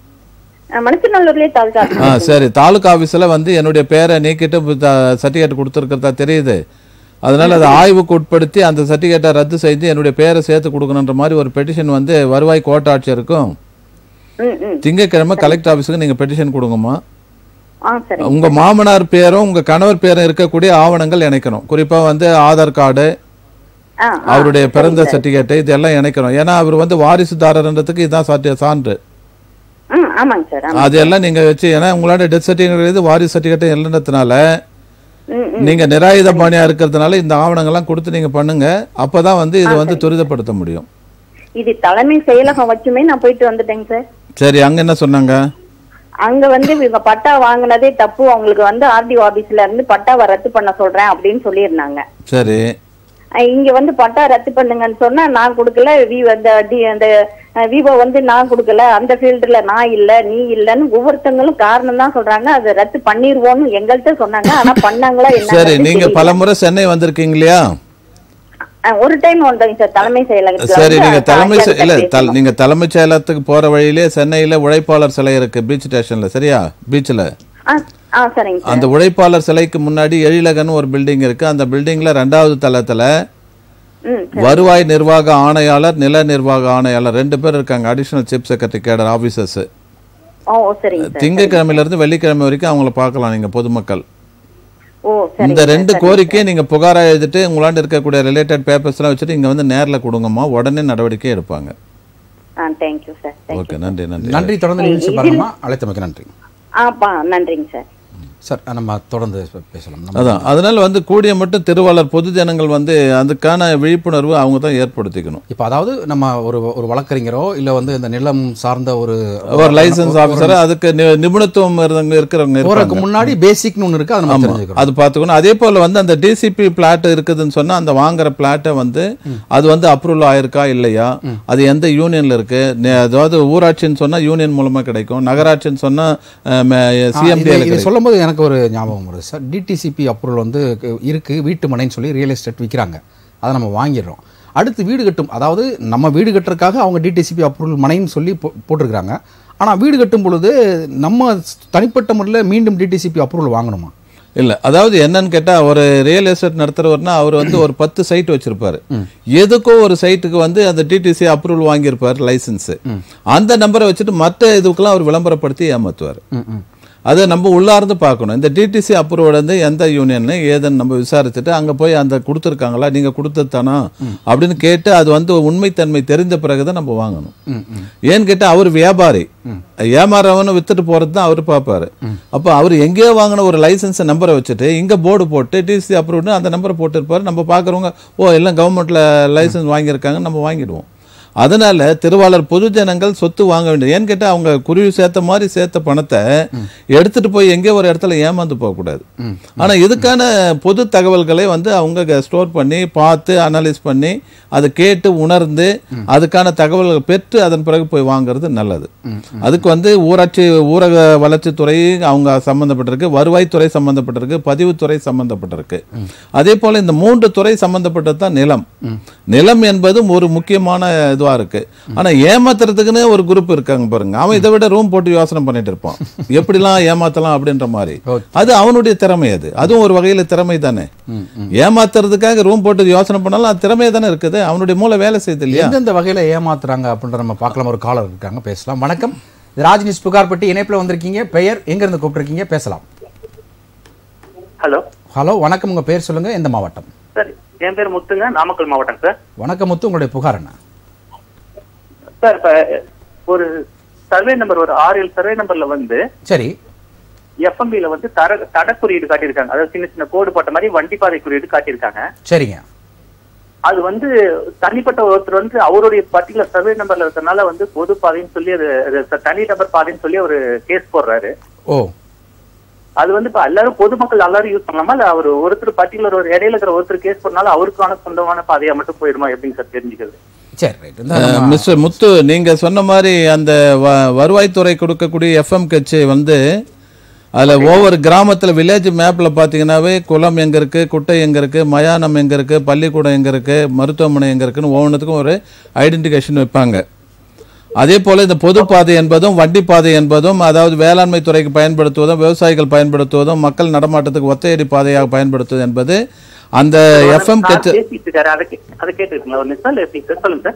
அஹ் மணச்சநல்லூர்லயே தாலுகா ஆ சரி தாலுக்கா ஆஃபீஸில் வந்து என்னுடைய பேரை நீக்கிட்டு சர்டிஃபிகேட் கொடுத்துருக்கிறதா தெரியுது அதனால அதை ஆய்வுக்கு உட்படுத்தி அந்த சர்டிஃபிகேட்டை ரத்து செய்து என்னுடைய பேரை சேர்த்து கொடுக்கணுன்ற மாதிரி ஒரு பெட்டிஷன் வந்து வருவாய் கோட்டாட்சியருக்கும் ம் ம் திங்கட்கிழமை கலெக்டர் ஆஃபீஸுக்கு நீங்கள் பெட்டிஷன் கொடுங்கம்மா ஆ சரி உங்க மாமனார் பேரும் உங்க கணவர் பேரும் இருக்கக்கூடிய ஆவணங்கள் இணைக்கணும் குறிப்பா வந்து ஆதார் கார்டு ஆ ஆ, அவருடைய சரிங்க பிறந்த சார். சர்டிஃபிகேட் இதெல்லாம் இணைக்கணும் ஏன்னா அவர் வந்து வாரிசுதாரர்ன்றதுக்கு இதுதான் சாட்டி சான்று ம் ஆமாங்க சார் ஆமாம் அது எல்லாம் நீங்க வச்சு ஏன்னா உங்களோட டெத் சர்டிஃபிகேட் வாரிசு சர்டிஃபிகேட் இல்லைன்றதுனால ம் ம் நீங்க நிராயுத பாணியா இருக்கிறதுனால இந்த ஆவணங்கள்லாம் கொடுத்து நீங்க பண்ணுங்க அப்பதான் வந்து இது வந்து துரிதப்படுத்த முடியும் இது தலைமை செயலகம் வச்சுமே நான் போயிட்டு வந்துட்டேங்க சார் சரி அங்க என்ன சொன்னாங்க அங்க வந்து இவங்க பட்டா வாங்குனதே தப்பு அவங்களுக்கு வந்து ஆர்டிஓ ஆபீஸ்ல இருந்து பட்டாவை ரத்து பண்ண சொல்றேன் அப்படின்னு சொல்லியிருந்தாங்க சரி அஹ் இங்க வந்து பட்டா ரத்து பண்ணுங்கன்னு சொன்னா நான் கொடுக்கல வி அந்த டி- அந்த விவோ வந்து நான் கொடுக்கல அந்த ஃபீல்டுல நான் இல்ல நீ இல்லன்னு ஒவ்வொருத்தங்களும் காரணம் தான் சொல்றாங்க அதை ரத்து பண்ணிருவோம்னு எங்கள்கிட்ட சொன்னாங்க ஆனா பண்ணாங்களா சரி என்ன நீங்க பல முறை சென்னை வந்திருக்கீங்க இல்லையா ஒரு டைம் வந்தேங்க சார் தலைமை செயலகத்துல சரி வந்து நீங்க தலைமை செ- ஐயாயிரத்து இல்ல பேசணும். தல்- நீங்க தலைமைச் செயலகத்துக்கு போற வழியிலே சென்னையில உழைப்பாளர் சிலை இருக்கு பீச் ஸ்டேஷன்ல சரியா பீச்ல ஆ ஆ சரிங்க சார் அந்த உழைப்பாளர் சிலைக்கு முன்னாடி எழிலகன் ஒரு பில்டிங் இருக்கு அந்த பில்டிங்ல ரெண்டாவது தளத்துல ம் வருவாய் நிர்வாக ஆணையாளர் நில நிர்வாக ஆணையாளர் ரெண்டு பேர் இருக்காங்க additional chief secretary cadre officers ஓ ஓ, சரிங்க சார் திங்கட்கிழமையில இருந்து வெள்ளிக்கிழமை வரைக்கும் அவங்கள பார்க்கலாம் நீங்க பொதுமக்கள் ஓ சரிங்க இந்த சார், ரெண்டு சரிங்க கோரிக்கையை நீங்க புகாரா எழுதிட்டு உங்களாண்ட இருக்கக்கூடிய ரிலேட்டட் பேப்பர்ஸ் எல்லாம் வச்சுட்டு இங்க வந்து நேர்ல கொடுங்கம்மா உடனே நடவடிக்கை எடுப்பாங்க ஆ தேங்க்யூ சார் தேங்க்யூ ஓகே நன்றி நன்றி நன்றி தொடர்ந்து நிகழ்ச்சி பாருங்கம்மா அழைத்தமைக்கு நன்றி ஆப்பா நன்றிங்க சார் சார் நம்ம தொடர்ந்து பேசலாம் நம்ம- அதான் அதனால வந்து கூடிய மட்டும் திருவாளர் பொது ஜனங்கள் வந்து அதுக்கான விழிப்புணர்வு அவங்க தான் ஏற்படுத்திக்கணும் இப்போ அதாவது நம்ம ஒரு ஒரு வழக்கறிஞரோ இல்லை வந்து இந்த நிலம் சார்ந்த ஒரு ஒரு லைசன்ஸ் ஆஃபீஸர் அதுக்கு நி- நிபுணத்துவம் இருந்தவங்க இருக்கிறவங்க போறதுக்கு இருப்பாங்க. முன்னாடி பேசிக்னு ஒன்று இருக்கு அதை நம்ம ஆமா தெரிஞ்சுக்கிறோம் அது பார்த்துக்கணும் அதே போல வந்து அந்த டிசிபி பிளாட் இருக்குதுன்னு சொன்னா அந்த வாங்குற பிளாட்டை வந்து அது வந்து அப்ரூவல் ஆயிருக்கா இல்லையா அது எந்த யூனியன்ல இருக்கு நே- அதாவது ஊராட்சின்னு சொன்னா யூனியன் மூலமா கிடைக்கும் நகராட்சின்னு சொன்னா சிஎம்டி இது- இது சொல்லும்போது எனக்கு ஒரு ஞாபகம் வருது சார் டிடிசிபி அப்ரூவல் வந்து க- இருக்கு வீட்டு மனைன்னு சொல்லி ரியல் எஸ்டேட் விற்கிறாங்க அதை நம்ம வாங்கிடுறோம் அடுத்து வீடு கட்டும் அதாவது நம்ம வீடு கட்டுறதுக்காக அவங்க டிடிசிபி அப்ரூவல் மனைன்னு சொல்லி போ- போட்டிருக்கிறாங்க ஆனால் வீடு கட்டும் பொழுது நம்ம தனிப்பட்ட முறையில் மீண்டும் டிடிசிபி அப்ரூவல் வாங்கணுமா இல்ல அதாவது என்னன்னு கேட்டா ஒரு ரியல் எஸ்டேட் நடத்துறவர்னா அவர் வந்து ஒரு பத்து சைட் வச்சிருப்பாரு எதுக்கோ ஒரு சைட்டுக்கு வந்து அந்த டிடிசி அப்ரூவல் வாங்கியிருப்பாரு லைசன்ஸ் அந்த நம்பரை வச்சுட்டு மற்ற இதுக்கெல்லாம் அவர் விளம்பரப்படுத்தி ஏமாத்துவார் அதை நம்ம உள்ளார்ந்து பார்க்கணும் இந்த டிடிசி அப்ரூவல் வந்து எந்த யூனியன் ஏதுன்னு நம்ம விசாரிச்சுட்டு அங்க போய் அந்த கொடுத்துருக்காங்களா நீங்க கொடுத்தது தானா அப்படின்னு கேட்டு அது வந்து உண்மைத்தன்மை தெரிந்த பிறகுதான் நம்ம வாங்கணும் ஏன்னு கேட்டா அவர் வியாபாரி ஏமாறவனு வித்துட்டு போறது தான் அவர் பார்ப்பாரு அப்போ அவர் எங்கேயோ வாங்கின ஒரு லைசன்ஸ் நம்பரை வச்சுட்டு இங்க போர்டு போட்டு டிசி அப்ரூவ்னு அந்த நம்பரை போட்டிருப்பாரு நம்ம பார்க்குறவங்க ஓ எல்லாம் கவர்மெண்ட்ல லைசன்ஸ் வாங்கியிருக்காங்க நம்ம வாங்கிடுவோம் அதனால திருவாளர் பொது ஜனங்கள் சொத்து வாங்க வேண்டியது ஏன்னு கேட்டா அவங்க குருவி சேர்த்த மாதிரி சேர்த்த பணத்தை எடுத்துட்டு போய் எங்கேயோ ஒரு இடத்துல ஏமாந்து போகக்கூடாது ஆனா இதுக்கான பொது தகவல்களை வந்து அவங்க ஸ்டோர் பண்ணி பார்த்து அனலைஸ் பண்ணி அதை கேட்டு உணர்ந்து அதுக்கான தகவல்கள் பெற்று அதன் பிறகு போய் வாங்குறது நல்லது அதுக்கு வந்து ஊராட்சி ஊரக வளர்ச்சித்துறை அவங்க சம்பந்தப்பட்டிருக்கு வருவாய்த்துறை சம்பந்தப்பட்டிருக்கு பதிவுத்துறை சம்பந்தப்பட்டிருக்கு அதே போல இந்த மூன்று துறை சம்பந்தப்பட்டது தான் நிலம் நிலம் என்பதும் ஒரு முக்கியமான இதுவா இருக்கு ஆனா ஏமாத்துறதுக்குன்னு ஒரு குரூப் இருக்காங்க பாருங்க அவன் இதை விட ரூம் போட்டு யோசனை பண்ணிட்டு இருப்பான் எப்படிலாம் ஏமாத்தலாம் அப்படின்ற மாதிரி அது அவனுடைய திறமை அது அதுவும் ஒரு வகையில திறமை தானே ஏமாத்துறதுக்காக ரூம் போட்டு யோசனை பண்ணாலும் அது திறமை தானே இருக்குது அவனுடைய மூளை வேலை செய்யுது இல்லையா எந்தெந்த வகையில் ஏமாத்துறாங்க அப்படின்ற நம்ம பார்க்கலாம் ஒரு காலர் இருக்காங்க பேசலாம் வணக்கம் இது ராஜ்நிஷ் புகார்பட்டி இணைப்பில் வந்திருக்கீங்க பெயர் எங்கேருந்து கூப்பிட்டுருக்கீங்க பேசலாம் ஹலோ ஹலோ வணக்கம் உங்கள் பேர் சொல்லுங்கள் எந்த மாவட்டம் சார் என் பேர் முத்துங்க நாமக்கல் மாவட்டம் சார் வணக்கம் முத்து உங்களுடைய புகார் என்ன சார் இப்ப ஒரு சர்வே நம்பர் ஒரு ஆறு ஏழு சர்வே நம்பர்ல வந்து சரி எஃப்எம்பில வந்து தர தட குறியீடு காட்டியிருக்காங்க அதாவது சின்ன சின்ன கோடு போட்ட மாதிரி வண்டி பாதை குறியீடு காட்டியிருக்காங்க சரிங்க அது வந்து தனிப்பட்ட ஒருத்தர் வந்து அவருடைய பர்டிகுலர் சர்வே நம்பர்ல இருக்கிறதுனால வந்து பொது பாதைன்னு சொல்லி அது அது தனி நபர் பாதைன்னு சொல்லி ஒரு கேஸ் போடுறாரு ஓ அது வந்து இப்ப எல்லாரும் பொதுமக்கள் எல்லாரும் யூஸ் பண்ணலாமா இல்ல அவர் ஒருத்தர் பர்டிகுலர் ஒரு இடையில இருக்கிற ஒருத்தர் கேஸ் பண்ணாலும் அவருக்கான சொந்தமான பாதையா மட்டும் போயிடுமா எப்படிங்க சார் தெரிஞ்சுக்கிறது சரி ரைட் அஹ், மிஸ்டர் முத்து நீங்க சொன்ன மாதிரி அந்த வ- வருவாய்த்துறை கொடுக்கக்கூடிய எஃப்எம் கட்சி வந்து அதுல ஒவ்வொரு கிராமத்துல வில்லேஜ் மேப்ல பாத்தீங்கன்னாவே குளம் எங்க இருக்கு குட்டை எங்க இருக்கு மயானம் எங்க இருக்கு பள்ளிக்கூடம் எங்க இருக்கு மருத்துவமனை எங்க இருக்குன்னு ஒவ்வொன்றுத்துக்கும் ஒரு ஐடென்டிஃபிகேஷன் வைப்பாங்க அதே போல இந்த பொதுப்பாதை என்பதும் வண்டி பாதை என்பதும் அதாவது வேளாண்மை துறைக்கு பயன்படுத்துவதும் விவசாயிகள் பயன்படுத்துவதும் மக்கள் நடமாட்டத்துக்கு ஒத்தையடி பாதையாக பயன்படுத்துவது என்பது அந்த எஃப்எம் சார் கட்சி பேசிட்டு இருக்காரு அதை கே- அதை கேட்டுருக்கீங்களா ஒரு நிமிஷம் இல்ல எப்படி சார் சொல்லுங்க சார்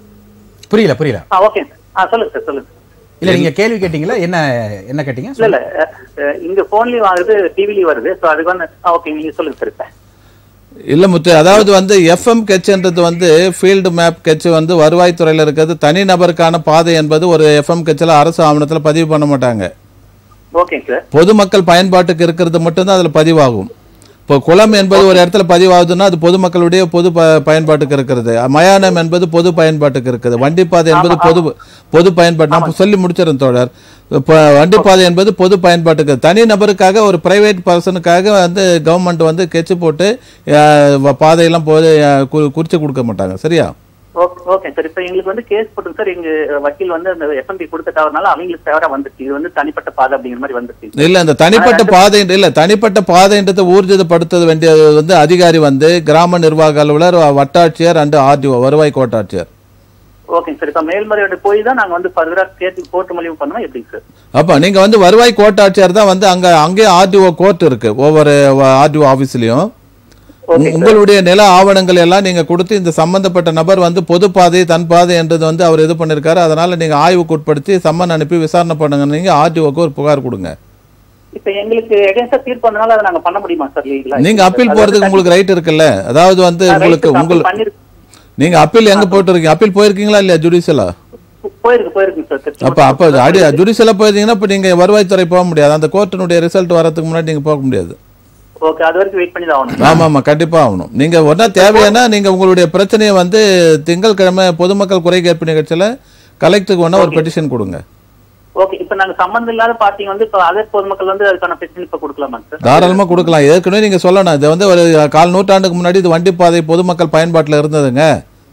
புரியல புரியல ஆ ஓகே சார் ஆ சொல்லுங்க சார் சொல்லுங்க இல்ல நீங்க கேள்வி கேட்டீங்களா என்ன என்ன கேட்டீங்க இல்ல இல்ல அஹ், அஹ், இங்க போன்லயும் வருது டிவிலயும் வருது சோ அதுக்கு வந்து ஓகே நீங்க சொல்லுங்க சார் இப்ப இல்ல முத்து அதாவது வந்து எஃப்எம் கெச்ன்றது வந்து ஃபீல்டு மேப் கெச் வந்து வருவாய்த்துறையில இருக்கிறது தனி நபருக்கான பாதை என்பது ஒரு எஃப்எம் கெச்சில் அரசு ஆவணத்துல பதிவு பண்ண மாட்டாங்க ஓகேங்க சார் பொதுமக்கள் பயன்பாட்டுக்கு இருக்கிறது மட்டும்தான் அதுல பதிவாகும் இப்போ குளம் என்பது ஒரு இடத்துல பதிவாகுதுன்னா அது பொதுமக்களுடைய பொது ப- பயன்பாட்டுக்கு இருக்கிறது மயானம் என்பது பொது பயன்பாட்டுக்கு இருக்குது வண்டிப்பாதை என்பது பொது பொது பயன்பாட்டு நான் சொல்லி முடிச்சிடறேன் தோழர் இப்போ வண்டிப்பாதை என்பது பொது பயன்பாட்டுக்கு தனி நபருக்காக ஒரு பிரைவேட் பர்சனுக்காக வந்து கவர்மெண்ட் வந்து கெச்சு போட்டு அஹ், வ- பாதையெல்லாம் போது அஹ், கு- குறிச்சு கொடுக்க மாட்டாங்க சரியா ஓகே ஓகே சார் இப்ப எங்களுக்கு வந்து கேஸ் போட்டு சார் எங்க வக்கீல் வந்து அந்த எஃப்எம்பி கொடுத்துட்டவரனால அவங்களுக்கு ஃபேவரா வந்துருச்சு இது வந்து தனிப்பட்ட பாதை அப்படிங்கிற மாதிரி வந்துருச்சு இல்ல இந்த தனிப்பட்ட பாதை இல்ல தனிப்பட்ட பாதைன்றதை ஊர்ஜிதப்படுத்த வேண்டியது வந்து அதிகாரி வந்து கிராம நிர்வாக அலுவலர் வட்டாட்சியர் அண்ட் ஆர்டிஓ வருவாய் கோட்டாட்சியர் ஓகேங்க சார் இப்ப மேல்முறையோட போய் தான் நாங்க வந்து ஃபர்தரா கேட்டு கோர்ட் மூலியம் பண்ணோம் எப்படிங்க சார் அப்ப நீங்க வந்து வருவாய் கோட்டாட்சியர் தான் வந்து அங்க அங்கே ஆர்டிஓ கோர்ட் இருக்கு ஒவ்வொரு ஆர்டிஓ ஆபீஸ்லயும் உங்களுடைய நில ஆவணங்கள் எல்லாம் நீங்க கொடுத்து இந்த சம்பந்தப்பட்ட நபர் வந்து பொது பாதை தன் பாதை என்றது வந்து அவர் இது பண்ணிருக்காரு அதனால நீங்க ஆய்வுக்கு உட்படுத்தி சம்மன் அனுப்பி விசாரணை பண்ணுங்க நீங்க ஆர்டிஓக்கு ஒரு புகார் கொடுங்க இப்ப எங்களுக்கு எகேன்ஸ்டா தீர்ப்பு வந்தனால அதை நாங்க பண்ண முடியுமா சார் லீகலா நீங்க அப்பீல் போறதுக்கு உங்களுக்கு ரைட் இருக்குல்ல அதாவது வந்து உங்களுக்கு உங்கள் பண்ணிருக்கு நீங்க அப்பீல் எங்க போட்டு இருக்கீங்க அப்பீல் போயிருக்கீங்களா இல்லையா ஜுடிஷியலா போயிருக்கு போயிருக்கு சார் திருச்சி அப்ப அப்ப அடி ஜுடிஷியலா போயிருந்தீங்கன்னா இப்ப நீங்க வருவாய்த்துறை போக முடியாது அந்த கோர்ட்டினுடைய ரிசல்ட் வரதுக்கு முன்னாடி நீங்க போக முடியாது ஓகே அது வரைக்கும் வெயிட் பண்ணி தான் ஆகணும் ஆமா ஆமா கண்டிப்பா ஆகணும் நீங்க ஒன்னா தேவையானா நீங்க உங்களுடைய பிரச்சனையை வந்து திங்கட்கிழமை பொதுமக்கள் குறை கேட்பு நிகழ்ச்சியில கலெக்டருக்கு ஒன்னா ஒரு பெட்டிஷன் கொடுங்க ஓகே இப்ப நாங்க சம்பந்தம் இல்லாத பார்ட்டிங்க வந்து இப்ப அதர் பொதுமக்கள் வந்து அதுக்கான பிரச்சனை இப்ப கொடுக்கலாமா சார் தாராளமா கொடுக்கலாம் ஏற்கனவே நீங்க சொல்லணும் இது வந்து ஒரு கால் நூற்றாண்டுக்கு முன்னாடி இது வண்டி பாதை பொதுமக்கள் பயன்பாட்டுல இருந்ததுங்க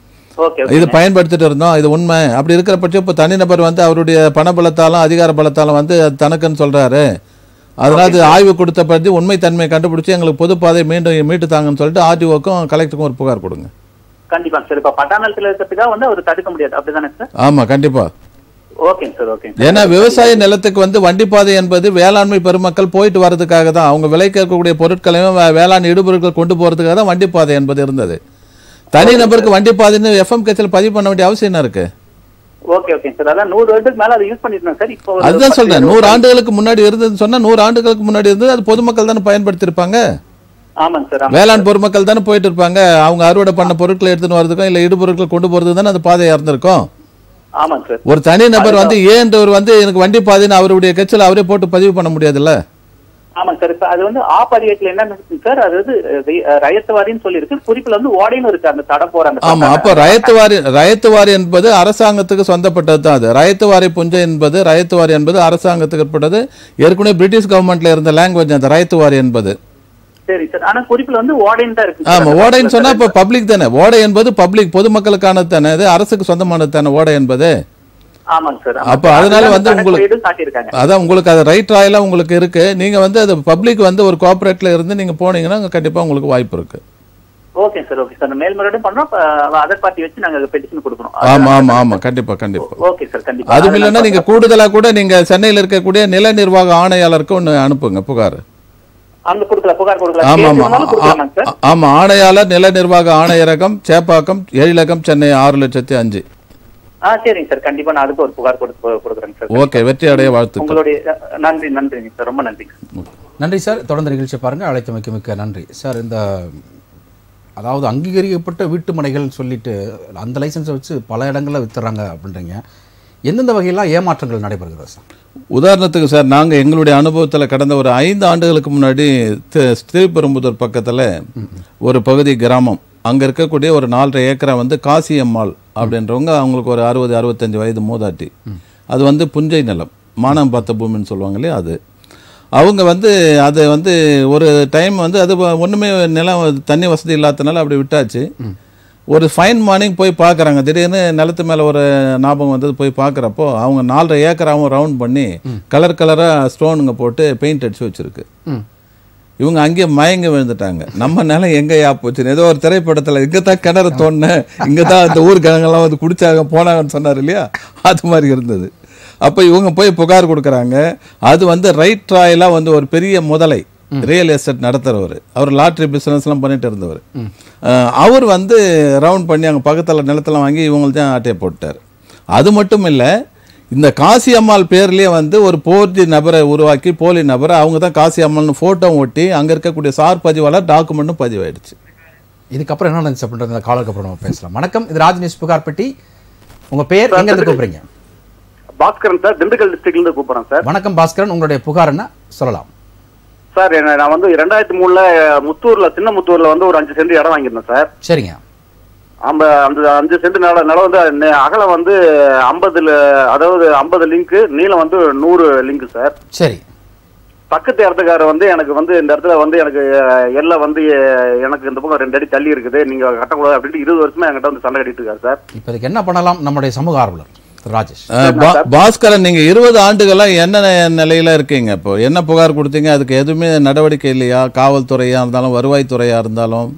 ஓகே இது பயன்படுத்திட்டு இருந்தோம் இது உண்மை அப்படி இருக்கிற பட்சம் இப்போ தனிநபர் வந்து அவருடைய பண பலத்தாலும் அதிகார பலத்தாலும் வந்து அது தனக்குன்னு சொல்றாரு அதனால அது ஆய்வு கொடுத்த பற்றி உண்மை தன்மையை கண்டுபிடிச்சு எங்களுக்கு பொதுப்பாதை மீண்டும் மீட்டு தாங்கன்னு சொல்லிட்டு ஆர்டிஓக்கும் கலெக்டருக்கும் ஒரு புகார் கொடுங்க கண்டிப்பா சார் இப்ப பட்டாணத்துல இருக்கிறதுக்காக வந்து அவர் தடுக்க முடியாது அப்படிதானே சார் ஆமா கண்டிப்பா ஓகேங்க சார் ஓகே ஏன்னா விவசாய நிலத்துக்கு வந்து வண்டிப்பாதை என்பது வேளாண்மை பெருமக்கள் போயிட்டு வர்றதுக்காக தான் அவங்க விலைக்கு இருக்கக்கூடிய பொருட்களையும் வே- வேளாண் இடுபொருட்கள் கொண்டு போறதுக்காக தான் வண்டிப்பாதை என்பது இருந்தது தனி நபருக்கு வண்டிப்பாதைன்னு எஃப்எம் கட்சியில் பதிவு பண்ண வேண்டிய அவசியம் என்ன இருக்கு ஓகே ஓகே சார் அதான் நூறு வருடத்துக்கு மேல அதை யூஸ் பண்ணிட்டு இருந்தோம் சார் இப்போ ஒரு அதுதான் பத்து சொல்றேன் இருபது நூறு ஆண்டுகளுக்கு முன்னாடி இருந்ததுன்னு சொன்னா நூறு ஆண்டுகளுக்கு முன்னாடி இருந்தது அது பொதுமக்கள் தானே பயன்படுத்தியிருப்பாங்க ஆமாங்க சார் ஆமாங்க வேளாண் பொதுமக்கள் தானே போயிட்டு இருப்பாங்க அவங்க அறுவடை பண்ண பொருட்களை எடுத்துன்னு வரதுக்கும் இல்ல இடுபொருட்கள் கொண்டு போறது தானே அந்த பாதையா இருந்திருக்கும் ஆமாங்க சார் ஒரு தனி நபர் வந்து ஏன்றவர் வந்து எனக்கு வண்டி பாதைன்னு அவருடைய கட்சியில் அவரே போட்டு பதிவு பண்ண முடியாதுல்ல ஆமாங்க சார் இப்ப அது வந்து ஆ பதிவேட்டில் என்ன இருக்குங்க சார் அது வந்து ரயத்தவாரின்னு சொல்லி இருக்கு குறிப்புல வந்து ஓடைன்னு இருக்கு அந்த தடம் போற அந்த ஆமா அப்ப ரயத்துவாரி ரயத்துவாரி என்பது அரசாங்கத்துக்கு சொந்தப்பட்டது தான் அது ரயத்துவாரி புஞ்சை என்பது ரயத்துவாரி என்பது அரசாங்கத்துக்கு உட்பட்டது ஏற்கனவே பிரிட்டிஷ் கவர்மெண்ட்ல இருந்த லாங்குவேஜ் அந்த ரயத்துவாரி என்பது சரி சார் ஆனா குறிப்புல வந்து ஓடைன்னு தான் இருக்கு ஆமா ஓடைன்னு சொன்னா இப்ப பப்ளிக் தானே ஓடை என்பது பப்ளிக் பொதுமக்களுக்கானது தானே இது அரசுக்கு சொந்தமானது தானே ஓடை என்பது ஆமாங்க சார் அப்ப அதனால வந்து உங்களுக்கு காட்டியிருக்காங்க அதான் உங்களுக்கு அது ரைட் ராயெல்லாம் உங்களுக்கு இருக்கு நீங்க வந்து அது பப்ளிக் வந்து ஒரு கோஆபரேட்ல இருந்து நீங்க போனீங்கன்னா அங்க கண்டிப்பா உங்களுக்கு வாய்ப்பு இருக்கு ஓகே சார் ஓகே சார் மேல்முறையும் பண்றோம் அதர் பார்ட்டி வச்சு நாங்க பெட்டிஷன் கொடுக்கணும் ஆமா ஆமா ஆமா கண்டிப்பா கண்டிப்பா ஓகே சார் கண்டிப்பா அதுவும் இல்லைன்னா நீங்க கூடுதலா கூட நீங்க சென்னையில இருக்கக்கூடிய நில நிர்வாக ஆணையாளருக்கு ஒண்ணு அனுப்புங்க புகார் அங்க கொடுக்கல புகார் கொடுக்கல ஆமா ஆமா கேஸ் கொடுக்கலாமாங்க சார் ஆ- ஆமா ஆணையாளர் நில நிர்வாக ஆணையரகம் சேப்பாக்கம் எழிலகம் சென்னை ஆறு லட்சத்தி அஞ்சு ஆ சரிங்க சார் கண்டிப்பா நான் அதுக்கு ஒரு புகார் கொடுத்து கொடுக்குறேங்க சார் ஓகே வெற்றி அடைய வாழ்த்துக்கள் உங்களுடைய அஹ், நன்றி நன்றிங்க சார் ரொம்ப நன்றிங்க நன்றி சார் தொடர்ந்து நிகழ்ச்சி பாருங்க அழைத்தமைக்கு மிக்க நன்றி சார் இந்த அதாவது அங்கீகரிக்கப்பட்ட வீட்டு மனைகள் சொல்லிட்டு அந்த லைசன்ஸை வச்சு பல இடங்களில் வித்துறாங்க அப்படின்றீங்க எந்தெந்த வகையெல்லாம் ஏமாற்றங்கள் நடைபெறுகிறது சார் உதாரணத்துக்கு சார் நாங்க எங்களுடைய அனுபவத்துல கடந்த ஒரு ஐந்து ஆண்டுகளுக்கு முன்னாடி தி- ஸ்ரீபெரும்புதூர் பக்கத்துல ஒரு பகுதி கிராமம் அங்க இருக்கக்கூடிய ஒரு நாலரை ஏக்கரை வந்து காசியம்மாள் அப்படின்றவங்க அவங்களுக்கு ஒரு அறுபது அறுபத்தஞ்சு வயது மூதாட்டி அது வந்து புஞ்சை நிலம் மானம் பார்த்த பூமின்னு சொல்லுவாங்க இல்லையா அது அவங்க வந்து அதை வந்து ஒரு டைம் வந்து அது ஒன்றுமே நிலம் தண்ணி வசதி இல்லாதனால அப்படி விட்டாச்சு ஒரு ஃபைன் மார்னிங் போய் பார்க்குறாங்க திடீர்னு நிலத்து மேலே ஒரு ஞாபகம் வந்தது போய் பார்க்குறப்போ அவங்க நாலரை ஏக்கராவும் ரவுண்ட் பண்ணி கலர் கலராக ஸ்டோனுங்க போட்டு பெயிண்ட் அடிச்சு வச்சிருக்கு ம் இவங்க அங்கேயே மயங்கி விழுந்துட்டாங்க நம்ம நிலம் எங்கேயா போச்சுன்னு ஏதோ ஒரு திரைப்படத்தில் இங்கே தான் கிணறு தோண்டினேன் இங்கே தான் அந்த ஊர் கிழங்கெல்லாம் வந்து குடிச்சாங்க போனாங்கன்னு சொன்னார் இல்லையா அது மாதிரி இருந்தது அப்போ இவங்க போய் புகார் கொடுக்குறாங்க அது வந்து ரைட் ட்ராயலாக வந்து ஒரு பெரிய முதலை ரியல் எஸ்டேட் நடத்துகிறவர் அவர் லாட்ரி பிஸ்னஸ்லாம் பண்ணிட்டு இருந்தவர் அஹ் அவர் வந்து ரவுண்ட் பண்ணி அங்கே பக்கத்தில் நிலத்தெல்லாம் வாங்கி இவங்களுக்கு தான் ஆட்டையை போட்டார் அது மட்டும் இல்லை இந்த காசி அம்மாள் பேர்லயே வந்து ஒரு போர்ஜி நபரை உருவாக்கி போலி நபரை அவங்க தான் காசி அம்மாள்னு ஃபோட்டோ ஒட்டி அங்கே இருக்கக்கூடிய சார் பதிவாளர் டாக்குமெண்ட்டும் பதிவாயிடுச்சு இதுக்கப்புறம் என்ன நடந்துச்சு அப்படின்றது இந்த காலருக்கு அப்புறம் நம்ம பேசலாம் வணக்கம் இது ராஜ் நியூஸ் புகார்பட்டி உங்க பேர் எங்க இருந்து கூப்பிடுறீங்க பாஸ்கரன் சார் திண்டுக்கல் டிஸ்ட்ரிக்ட்ல இருந்து கூப்பிடுறேன் சார் வணக்கம் பாஸ்கரன் உங்களுடைய புகார் என்ன சொல்லலாம் சார் என்ன- நான் வந்து ரெண்டாயிரத்தி மூணுல முத்தூர்ல சின்ன முத்தூர்ல வந்து ஒரு அஞ்சு சென்ட் இடம் வாங்கியிருந்தேன் சார் சரிங்க அந்த அந்த அஞ்சு சென்ட் நில நிலம் வந்து நெ- அகலம் வந்து ஐம்பதுல அதாவது ஐம்பது லிங்க் நீளம் வந்து நூறு லிங்க் சார் சரி பக்கத்து இடத்துக்காரர் வந்து எனக்கு வந்து இந்த இடத்துல வந்து எனக்கு அஹ், எல்லை வந்து அஹ், எனக்கு இந்த பக்கம் ரெண்டு அடி தள்ளி இருக்குது நீங்க கட்டக்கூடாது அப்படின்ட்டு இருபது வருஷமா என்கிட்ட வந்து சண்டை கட்டிட்டு இருக்காரு சார் இப்போ இதுக்கு என்ன பண்ணலாம் நம்முடைய சமூக ஆர்வலர் திரு ராஜேஷ் அஹ் பா- பாஸ்கரன் நீங்க இருபது ஆண்டுகளா என்ன நிலையில இருக்கீங்க இப்போ என்ன புகார் கொடுத்தீங்க அதுக்கு எதுவுமே நடவடிக்கை இல்லையா காவல்துறையா இருந்தாலும் வருவாய்த்துறையா இருந்தாலும்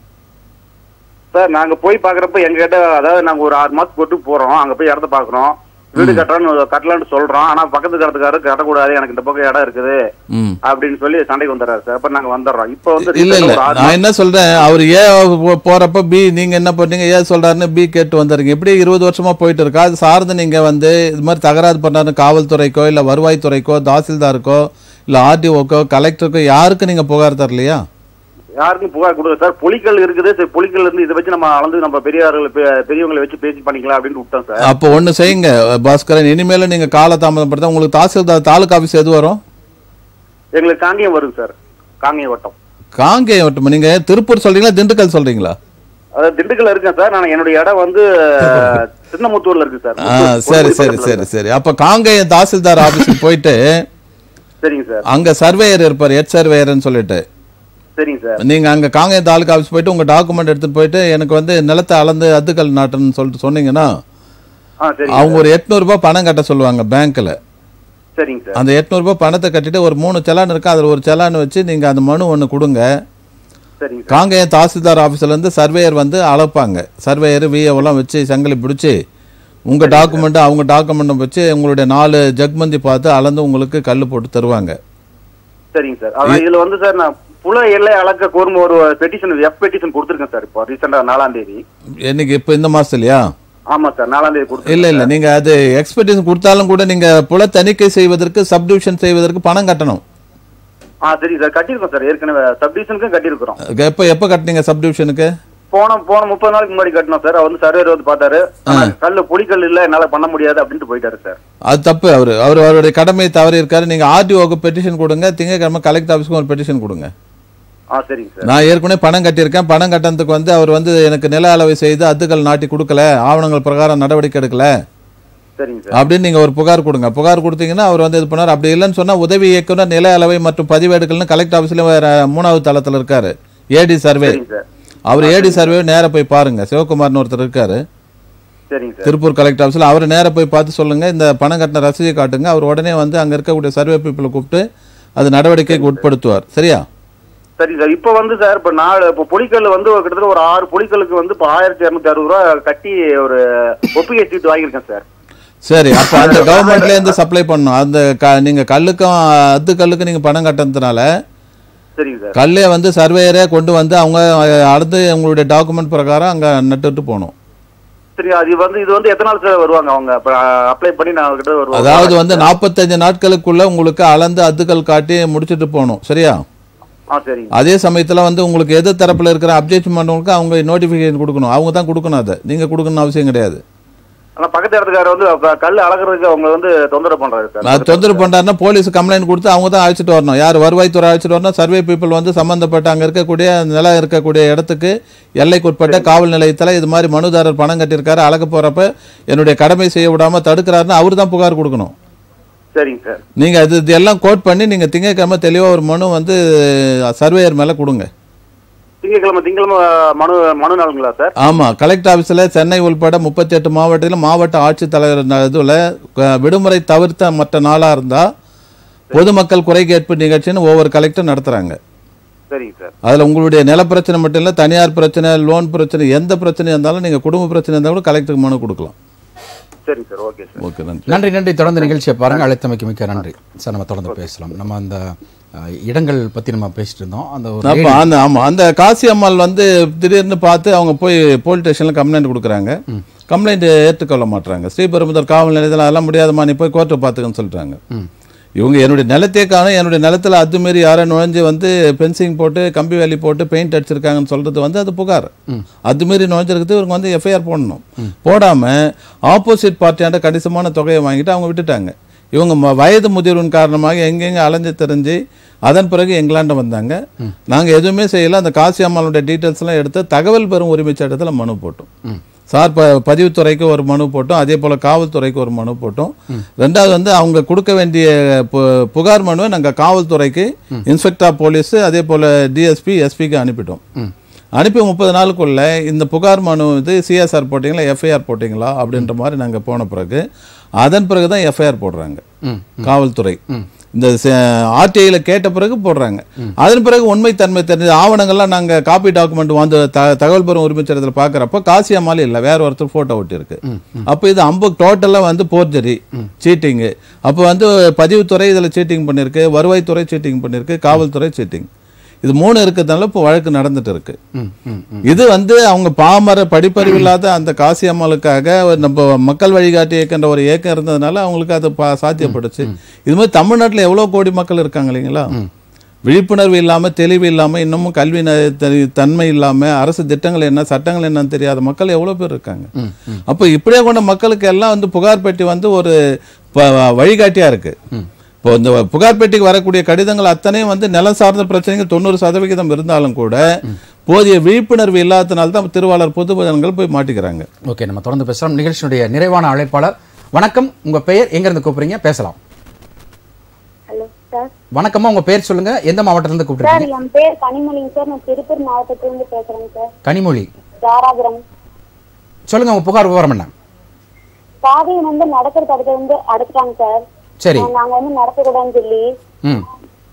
சார் நாங்க போய் பாக்குறப்ப எங்க கிட்ட அதாவது நாங்க ஒரு ஆறு மாசம் போட்டு போறோம் அங்க போய் இடத்த பாக்குறோம் வீடு கட்டலாம்னு கட்டலாம்னு சொல்றோம் ஆனா பக்கத்து இடத்துக்காரரு கட்டக்கூடாது எனக்கு இந்த பக்கம் இடம் இருக்குது ம் அப்படின்னு சொல்லி சண்டைக்கு வந்துடுறாரு சார் அப்ப நாங்க வந்துடுறோம் இப்ப வந்து இல்ல இல்ல recent ஆ ஒரு ஆறு நான் என்ன சொல்றேன் அவர் ஏன் போ- போறப்ப பி நீங்க என்ன பண்ணீங்க ஏன் சொல்றாருன்னு பி கேட்டு வந்துருங்க இப்படி இருபது வருஷமா போயிட்டு இருக்கா அது சார்ந்து நீங்க வந்து இது மாதிரி தகராறு பண்ணாரு காவல்துறைக்கோ இல்ல வருவாய்த்துறைக்கோ தாசில்தாருக்கோ இல்ல ஆர்டிஓக்கோ கலெக்டருக்கோ யாருக்கு நீங்க புகார் தரலையா யாருக்கும் புகார் கொடுக்கல சார் புலிக்கல் இருக்குது சரி புலிக்கல் இருந்து இதை வச்சு நம்ம அளந்து நம்ம பெரியார்கள் பெ- பெரியவங்களை வச்சு பேசி பண்ணிக்கலாம் அப்படின்னு விட்டோம் சார் அப்போ ஒண்ணு செய்யுங்க பாஸ்கரன் இனிமேல நீங்க கால தாமதப்படுத்த உங்களுக்கு தாசில்தார் தாலுகா ஆஃபீஸ் எது வரும் எங்களுக்கு காங்கேயம் வரும் சார் காங்கேயம் வட்டம் காங்கேயம் வட்டம் நீங்க திருப்பூர் சொல்றீங்களா திண்டுக்கல் சொல்றீங்களா அதாவது திண்டுக்கல்ல இருக்கேன் சார் நான் என்னுடைய இடம் வந்து சின்னமுத்தூர்ல இருக்கு சார் ஆ, சரி சரி சரி சரி அப்ப காங்கேயம் தாசில்தார் ஆபீஸுக்கு போயிட்டு சரிங்க சார் அங்க சர்வேயர் இருப்பார் ஹெட் சர்வேயர்னு சொல்லிட்டு சரிங்க சார் நீங்க அங்க காங்கேயம் தாலுகா ஆஃபீஸ் போயிட்டு உங்க டாக்குமெண்ட் எடுத்துட்டு போயிட்டு எனக்கு வந்து நிலத்தை அளந்து அத்துக்கல் நாட்டுன்னு சொல்லிட்டு சொன்னீங்கன்னா ஆ சரிங்க அவங்க ஒரு 800 ரூபாய் பணம் கட்ட சொல்லுவாங்க பேங்க்ல சரிங்க சார் அந்த 800 ரூபாய் பணத்தை கட்டிட்டு ஒரு மூணு செலான் இருக்கு அதுல ஒரு செலான் வச்சு நீங்க அந்த மனு ஒண்ணு கொடுங்க சரிங்க சார் காங்கேயம் தாசில்தார் ஆஃபீஸ்ல இருந்து சர்வேயர் வந்து அளப்பாங்க சர்வேயர் விஏவெல்லாம் வச்சு சங்கிலி பிடிச்சி உங்க டாக்குமெண்ட் அவங்க டாக்குமெண்ட்டை வச்சு உங்களுடைய நாலு ஜக்மந்தி பார்த்து அளந்து உங்களுக்கு கல் போட்டு தருவாங்க சரிங்க சார் அதான் இதுல வந்து சார் நான் புல எல்லை அளக்க கோரும் ஒரு பெட்டிஷன் எஃப் பெட்டிஷன் கொடுத்துருக்கேன் சார் இப்போ ரீசெண்டா நாலாம் தேதி என்னைக்கு இப்போ இந்த மாசத்துலயா ஆமா சார் நாலாம் தேதி கொடுத்து இல்ல இல்ல நீங்க அது எக்ஸ்பெக்டேஷன் கொடுத்தாலும் கூட நீங்க புல தணிக்கை செய்வதற்கு சப்டிவிஷன் செய்வதற்கு பணம் கட்டணும் ஆ சரி சார் கட்டியிருக்கோம் சார் ஏற்கனவே சப்டிஷனுக்கும் கட்டியிருக்கிறோம் எப்ப எப்ப கட்டினீங்க சப்டிவிஷனுக்கு போன போன முப்பது நாளுக்கு முன்னாடி கட்டினோம் சார் அவர் வந்து சர்வேர் வந்து பார்த்தாரு ஆனா கல்லு புலிக்கல் இல்ல என்னால பண்ண முடியாது அப்படின்ட்டு போயிட்டாரு சார் அது தப்பு அவர் அவர் அவருடைய கடமையை தவறி இருக்காரு நீங்க ஆர்டிஓக்கு பெட்டிஷன் கொடுங்க திங்கக்கிழமை கலெக்டர் ஆஃபீஸ்க்கு ஒரு பெட்டிஷன் கொடுங்க ஆ சரிங்க சார் நான் ஏற்கனவே பணம் கட்டியிருக்கேன் பணம் கட்டணத்துக்கு வந்து அவர் வந்து எனக்கு நில அளவை செய்து அத்துக்கள் நாட்டி கொடுக்கல ஆவணங்கள் பிரகாரம் நடவடிக்கை எடுக்கல சரிங்க சார் அப்படின்னு நீங்க ஒரு புகார் கொடுங்க புகார் கொடுத்தீங்கன்னா அவர் வந்து இது பண்ணார் அப்படி இல்லைன்னு சொன்னா உதவி இயக்குனர் நில அளவை மற்றும் பதிவேடுகள்னு கலெக்டர் ஆஃபீஸ்ல வேற மூணாவது தளத்துல இருக்காரு ஏடி சர்வே சரிங்க சார் அவர் ஏடி சர்வே நேரா போய் பாருங்க சிவகுமார்னு ஒருத்தர் இருக்காரு சரிங்க சார் திருப்பூர் கலெக்டர் ஆஃபீஸில் அவர் நேரா போய் பார்த்து சொல்லுங்க இந்த பணம் கட்டின ரசீதை காட்டுங்க அவர் உடனே வந்து அங்க இருக்கக்கூடிய சர்வே பீப்புளை கூப்பிட்டு அது நடவடிக்கைக்கு உட்படுத்துவார் சரியா சரி சார் இப்போ வந்து சார் இப்போ நாலு இப்போ புலிக்கல் வந்து ஒரு கிட்டத்தட்ட ஒரு ஆறு புலிக்கலுக்கு வந்து இப்போ ஆயிரத்தி இரநூத்தி அறுபது ரூபா கட்டி ஒரு ஒப்புகை சீட்டு வாங்கியிருக்கேன் சார் சரி அப்ப அந்த கவர்மெண்ட்ல இருந்து சப்ளை பண்ணணும் அந்த க- நீங்க கல்லுக்கும் அத்து கல்லுக்கு நீங்க பணம் கட்டுறதுனால சரிங்க சார் கல்லே வந்து சர்வேயரே கொண்டு வந்து அவங்க அஹ், அடுத்து உங்களுடைய டாக்குமெண்ட் பிரகாரம் அங்க நட்டுட்டு போகணும் சரி அது வந்து இது வந்து எத்தனை நாள் சார் வருவாங்க அவங்க அப்ளை பண்ணி நான் கிட்ட வருவாங்க அதாவது வந்து நாற்பத்தஞ்சு நாட்களுக்குள்ள உங்களுக்கு அளந்து அத்துக்கள் காட்டி முடிச்சிட்டு போகணும் சரியா ஆ சரிங்க அதே சமயத்துல வந்து உங்களுக்கு எது தரப்புல இருக்கிற அப்ஜெக்ஷன் பண்ணவங்களுக்கு அவங்க நோட்டிஃபிகேஷன் கொடுக்கணும் அவங்க தான் கொடுக்கணும் அதை நீங்க கொடுக்கணும்னு அவசியம் கிடையாது ஆனா பக்கத்து இடத்துக்காரர் வந்து அப்ப கல் அளக்குறதுக்கு அவங்க வந்து தொந்தரவு பண்றாரு சார் அது தொந்தரவு பண்றாருன்னா போலீஸ் கம்ப்ளைண்ட் கொடுத்து அவங்க தான் அழைச்சிட்டு வரணும் யார் வருவாய்த்துறை அழைச்சிட்டு வரணும் சர்வே பீப்புள் வந்து சம்பந்தப்பட்ட அங்க இருக்கக்கூடிய நிலம் இருக்கக்கூடிய இடத்துக்கு எல்லைக்குட்பட்ட காவல் நிலையத்துல இது மாதிரி மனுதாரர் பணம் கட்டியிருக்காரு அளக்க போறப்ப என்னுடைய கடமை செய்ய விடாம தடுக்கிறாருன்னா அவர் தான் புகார் கொடுக்கணும் சரிங்க சார் நீங்க அது இது எல்லாம் கோட் பண்ணி நீங்க திங்கட்கிழமை தெளிவா ஒரு மனு வந்து சர்வேயர் மேல கொடுங்க திங்கட்கிழமை திங்கட்கிழமை மனு மனு நாளுங்களா சார் ஆமா கலெக்டர் ஆபீஸ்ல சென்னை உள்பட முப்பத்தி எட்டு மாவட்டத்தில் மாவட்ட ஆட்சித்தலைவர் ந- இதுல க- விடுமுறை தவிர்த்த மற்ற நாளா இருந்தா பொதுமக்கள் குறை கேட்பு நிகழ்ச்சின்னு ஒவ்வொரு கலெக்டர் நடத்துறாங்க சரிங்க சார் அதுல உங்களுடைய நில பிரச்சனை மட்டும் இல்ல தனியார் பிரச்சனை லோன் பிரச்சனை எந்த பிரச்சனை இருந்தாலும் நீங்க குடும்ப பிரச்சனை இருந்தாலும் கூட கலெக்டருக்கு மனு கொடுக்கலாம் சரிங்க சார் ஓகே சார் ஓகே நன்றி நன்றி நன்றி தொடர்ந்து நிகழ்ச்சியை பாருங்க அழைத்தமைக்கு மிக்க நன்றி சார் நம்ம தொடர்ந்து பேசலாம் நம்ம அந்த அஹ், இடங்கள் பத்தி நம்ம பேசிட்டு இருந்தோம் அந்த ஒரு அப்ப அந்த ஆமா அந்த காசி அம்மாள் வந்து திடீர்னு பார்த்து அவங்க போய் போலீஸ் ஸ்டேஷன்ல கம்ப்ளைண்ட் கொடுக்குறாங்க கம்ப்ளைண்ட் ஏற்றுக்கொள்ள மாட்டாங்க ஸ்ரீபெரும்புதூர் காவல் நிலையத்தில் அதெல்லாம் முடியாதுமா நீ போய் கோர்ட்டை பார்த்துக்கன்னு சொல்றாங்க இவங்க என்னுடைய நிலத்தையே காணும் என்னுடைய நிலத்துல அதுமாரி யாரோ நுழைஞ்சு வந்து பென்சிங் போட்டு கம்பி வேலி போட்டு பெயிண்ட் அடிச்சிருக்காங்கன்னு சொல்றது வந்து அது புகார் அதுமாரி நுழைஞ்சிருக்கிறது இவங்க வந்து எஃப்ஐஆர் போடணும் போடாம ஆப்போசிட் பார்ட்டியாண்ட கணிசமான தொகையை வாங்கிட்டு அவங்க விட்டுட்டாங்க இவங்க ம- வயது முதிர்வின் காரணமாக எங்கெங்க அலைஞ்சு தெரிஞ்சு அதன் பிறகு எங்களாண்ட வந்தாங்க நாங்க எதுவுமே செய்யல அந்த காசி அம்மாளுடைய டீட்டெயில்ஸ் எல்லாம் எடுத்து தகவல் பெறும் உரிமை சட்டத்துல மனு போட்டோம் சார் ப பதிவுத்துறைக்கு ஒரு மனு போட்டோம் அதே போல காவல்துறைக்கு ஒரு மனு போட்டோம் ரெண்டாவது வந்து அவங்க கொடுக்க வேண்டிய பு- புகார் மனுவை நாங்க காவல்துறைக்கு இன்ஸ்பெக்டர் போலீஸ் அதே போல டிஎஸ்பி எஸ்பிக்கு அனுப்பிட்டோம் அனுப்பி முப்பது நாளுக்குள்ள இந்த புகார் மனு இது சிஎஸ்ஆர் போட்டிங்களா எஃப்ஐஆர் போட்டிங்களா அப்படின்ற மாதிரி நாங்க போன பிறகு அதன் பிறகு தான் எஃப்ஐஆர் போடுறாங்க காவல்துறை இந்த ஆர்டிஐல கேட்ட பிறகு போடுறாங்க அதன் பிறகு உண்மை தன்மை தெரிஞ்ச ஆவணங்கள்லாம் நாங்க காப்பி டாக்குமெண்ட் வந்து த- தகவல் பெறும் உரிமை சட்டத்தில் பார்க்குறப்ப காசி அம்மாள் இல்லை வேற ஒருத்தர் போட்டோ ஒட்டி இருக்கு அப்போ இது அம்பு டோட்டலாக வந்து போர்ஜரி சீட்டிங்கு அப்போ வந்து பதிவுத்துறை இதில் சீட்டிங் பண்ணியிருக்கு வருவாய்த்துறை சீட்டிங் பண்ணியிருக்கு காவல்துறை சீட்டிங் இது மூணு இருக்கிறதுனால இப்போ வழக்கு நடந்துட்டு இருக்கு இது வந்து அவங்க பாமர படிப்பறிவு இல்லாத அந்த காசி அம்மாளுக்காக ஒரு நம்ம மக்கள் வழிகாட்டி இயக்கின்ற ஒரு இயக்கம் இருந்ததுனால அவங்களுக்கு அது பா- சாத்தியப்பட்டுச்சு இது மாதிரி தமிழ்நாட்டுல எவ்வளவு கோடி மக்கள் இருக்காங்க இல்லைங்களா விழிப்புணர்வு இல்லாமல் தெளிவு இல்லாமல் இன்னமும் கல்வி ந- த- தன்மை இல்லாமல் அரசு திட்டங்கள் என்ன சட்டங்கள் என்னன்னு தெரியாத மக்கள் எவ்வளோ பேர் இருக்காங்க அப்போ இப்படியே கொண்ட மக்களுக்கு எல்லாம் வந்து புகார் பெட்டி வந்து ஒரு ப- வழிகாட்டியாக இருக்கு இப்போ இந்த புகார் பெட்டிக்கு வரக்கூடிய கடிதங்கள் அத்தனையும் வந்து நிலம் சார்ந்த பிரச்சனைகள் தொண்ணூறு சதவிகிதம் இருந்தாலும் கூட போதிய விழிப்புணர்வு இல்லாதனால தான் திருவாளர் பொதுபதன்கள் போய் மாட்டிக்கிறாங்க ஓகே நம்ம தொடர்ந்து பேசலாம் நிகழ்ச்சியினுடைய நிறைவான அழைப்பாளர் வணக்கம் உங்க பெயர் எங்க இருந்து கூப்பிடுறீங்க பேசலாம் ஹலோ சார் வணக்கம்மா உங்க பேர் சொல்லுங்க எந்த மாவட்டத்துல இருந்து சார் கூப்பிடுறீங்க என் பேர் கனிமொழிங்க சார் நான் திருப்பூர் மாவட்டத்திலிருந்து பேசுறேங்க சார் கனிமொழி தாராபுரம் சொல்லுங்க உங்க புகார் விவரம் என்ன பாதையை வந்து நடக்கிற தடத்தை வந்து அடைச்சிட்டாங்க சார் சரி ஆஹ் நாங்க வந்து நடக்கக்கூடாதுன்னு சொல்லி ம்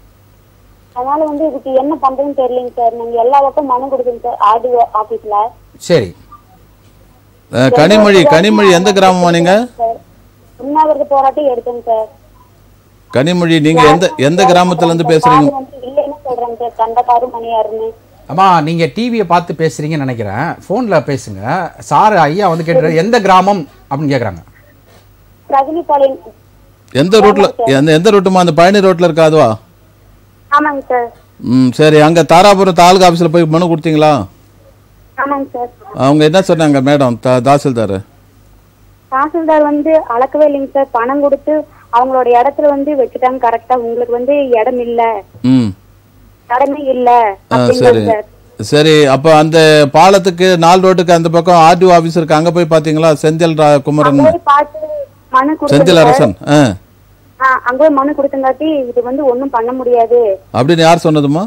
அதனால வந்து இதுக்கு என்ன பண்றதுன்னு தெரியலைங்க சார் நாங்க எல்லா பக்கம் மனு கொடுக்குங்க சார் ஆர்டிஓ ஆபீஸ்ல சரி அஹ், கனிமொழி கனிமொழி எந்த கிராமமா நீங்க சார் உண்ணாவிரத போராட்டம் எடுத்தேங்க சார் கனிமொழி நீங்க எந்த எந்த கிராமத்துல இருந்து பேசுறீங்க பாதை வந்து இல்லைன்னு சொல்றாங்க சார் கண்டக்காரு மணியாருன்னு அம்மா நீங்க டிவியை பார்த்து பேசுறீங்கன்னு நினைக்கிறேன் போன்ல பேசுங்க சார் ஐயா வந்து கேட்டு எந்த கிராமம் அப்படின்னு கேக்குறாங்க பிரகதிபாளையம் எந்த ரூட்ல எந்த எந்த ரூட்டுமா அந்த பழனி ரோட்ல இருக்கா அதுவா ஆமாங்க சார் ம் சரி அங்க தாராபுரம் தாலுகா ஆபீஸ்ல போய் மனு கொடுத்தீங்களா ஆமாங்க சார் அவங்க என்ன சொன்னாங்க மேடம் தா தாசில்தார் தாசில்தார் வந்து அளக்கவே இல்லைங்க சார் பணம் கொடுத்து அவங்களோட இடத்துல வந்து வச்சுட்டாங்க கரெக்டா உங்களுக்கு வந்து இடம் இல்ல ம் இடமே இல்ல ஆ சரி அப்படிங்கிறாங்க சார் சரி அப்போ அந்த பாலத்துக்கு நாலு ரோட்டுக்கு அந்த பக்கம் ஆர்டிஓ ஆபீஸ் இருக்கு அங்க போய் பாத்தீங்களா செந்தில் ரா- குமரன் போய் பார்த்து மனு செந்தில் கொடுத்தேங்க அரசன் ஆ சார் அங்க போய் மனு கொடுத்தங்காட்டி இது வந்து ஒண்ணும் பண்ண முடியாது அப்படின்னு யார் சொன்னதுமா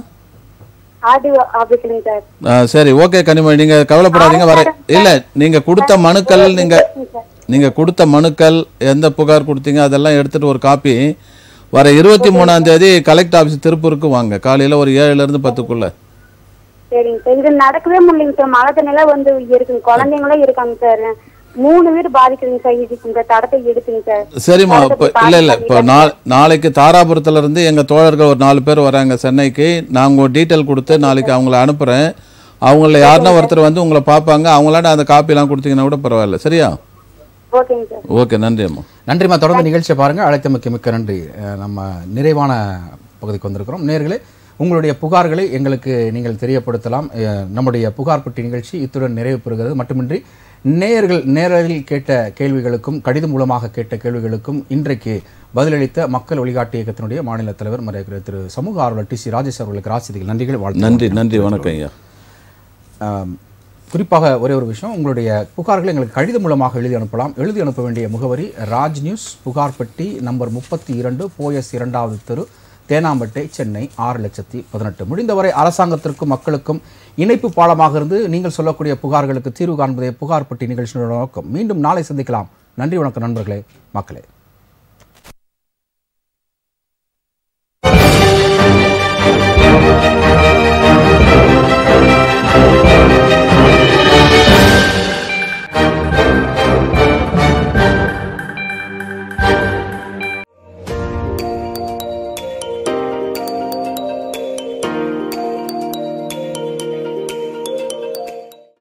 ஆர்டிஓ ஆபீஸ்லங்க சார் ஆ, சரி ஓகே கனிமொழி நீங்க கவலைப்படாதீங்க வர இல்ல நீங்க கொடுத்த மனுக்கள் நீங்க நீங்க கொடுத்த மனுக்கள் எந்த புகார் கொடுத்தீங்க அதெல்லாம் எடுத்துட்டு ஒரு காப்பி வர இருபத்தி மூணாம் தேதி கலெக்டர் ஆபீஸ் திருப்பூருக்கு வாங்க காலையில ஒரு ஏழுல இருந்து பத்துக்குள்ள சரிங்க சார் இது நடக்கவே முடியலைங்க சார் மழை தண்ணியெல்லாம் வந்து இருக்குங்க குழந்தைங்களும் இருக்காங்க சார் மூணு வீடு பாதிக்குதுங்க சார் இது இந்த தடத்தை எடுத்துங்க சார் சரிம்மா தடத்தை இப்போ பாதி இல்ல இல்ல இப்போ பண்ணிட்டாங்க. நா நாளைக்கு தாராபுரத்துல இருந்து எங்க தோழர்கள் ஒரு நாலு பேர் வராங்க சென்னைக்கு நான் உங்க டீட்டெயில் கொடுத்து நாளைக்கு அவங்கள அனுப்புறேன் அவங்கள யாருன்னா ஒருத்தர் வந்து உங்களை பார்ப்பாங்க அவங்களாட்ட அந்த காப்பிலாம் கொடுத்தீங்கன்னா கூட பரவாயில்ல சரியா ஓகேங்க சார் ஓகே நன்றி அம்மா நன்றிம்மா தொடர்ந்து நிகழ்ச்சியை பாருங்க அழைத்தமைக்கு மிக்க நன்றி அஹ் நம்ம நிறைவான பகுதிக்கு வந்திருக்கிறோம் நேர்களே உங்களுடைய புகார்களை எங்களுக்கு நீங்கள் தெரியப்படுத்தலாம் அஹ் நம்முடைய புகார் பெட்டி நிகழ்ச்சி இத்துடன் நிறைவு பெறுகிறது மட்டுமின்றி நேயர்கள் நேரில் கேட்ட கேள்விகளுக்கும் கடிதம் மூலமாக கேட்ட கேள்விகளுக்கும் இன்றைக்கு பதிலளித்த மக்கள் வழிகாட்டு இயக்கத்தினுடைய மாநில தலைவர் மரியாதை திரு சமூக ஆர்வலர் டி சி ராஜேஷ் அவர்களுக்கு ராசிதிகள் நன்றிகள் வாழ்த்து நன்றி நன்றி வணக்கம் ஐயா ஆம், குறிப்பாக ஒரே ஒரு விஷயம் உங்களுடைய புகார்களை எங்களுக்கு கடிதம் மூலமாக எழுதி அனுப்பலாம் எழுதி அனுப்ப வேண்டிய முகவரி ராஜ் நியூஸ் புகார் பெட்டி நம்பர் முப்பத்தி இரண்டு போஎஸ் இரண்டாவது தெரு தேனாம்பேட்டை சென்னை ஆறு லட்சத்தி பதினெட்டு முடிந்தவரை அரசாங்கத்திற்கும் மக்களுக்கும் இணைப்பு பாலமாக இருந்து நீங்கள் சொல்லக்கூடிய புகார்களுக்கு தீர்வு காண்பதே புகார் பெட்டி நிகழ்ச்சியோட நோக்கம் மீண்டும் நாளை சந்திக்கலாம் நன்றி வணக்கம் நண்பர்களே மக்களே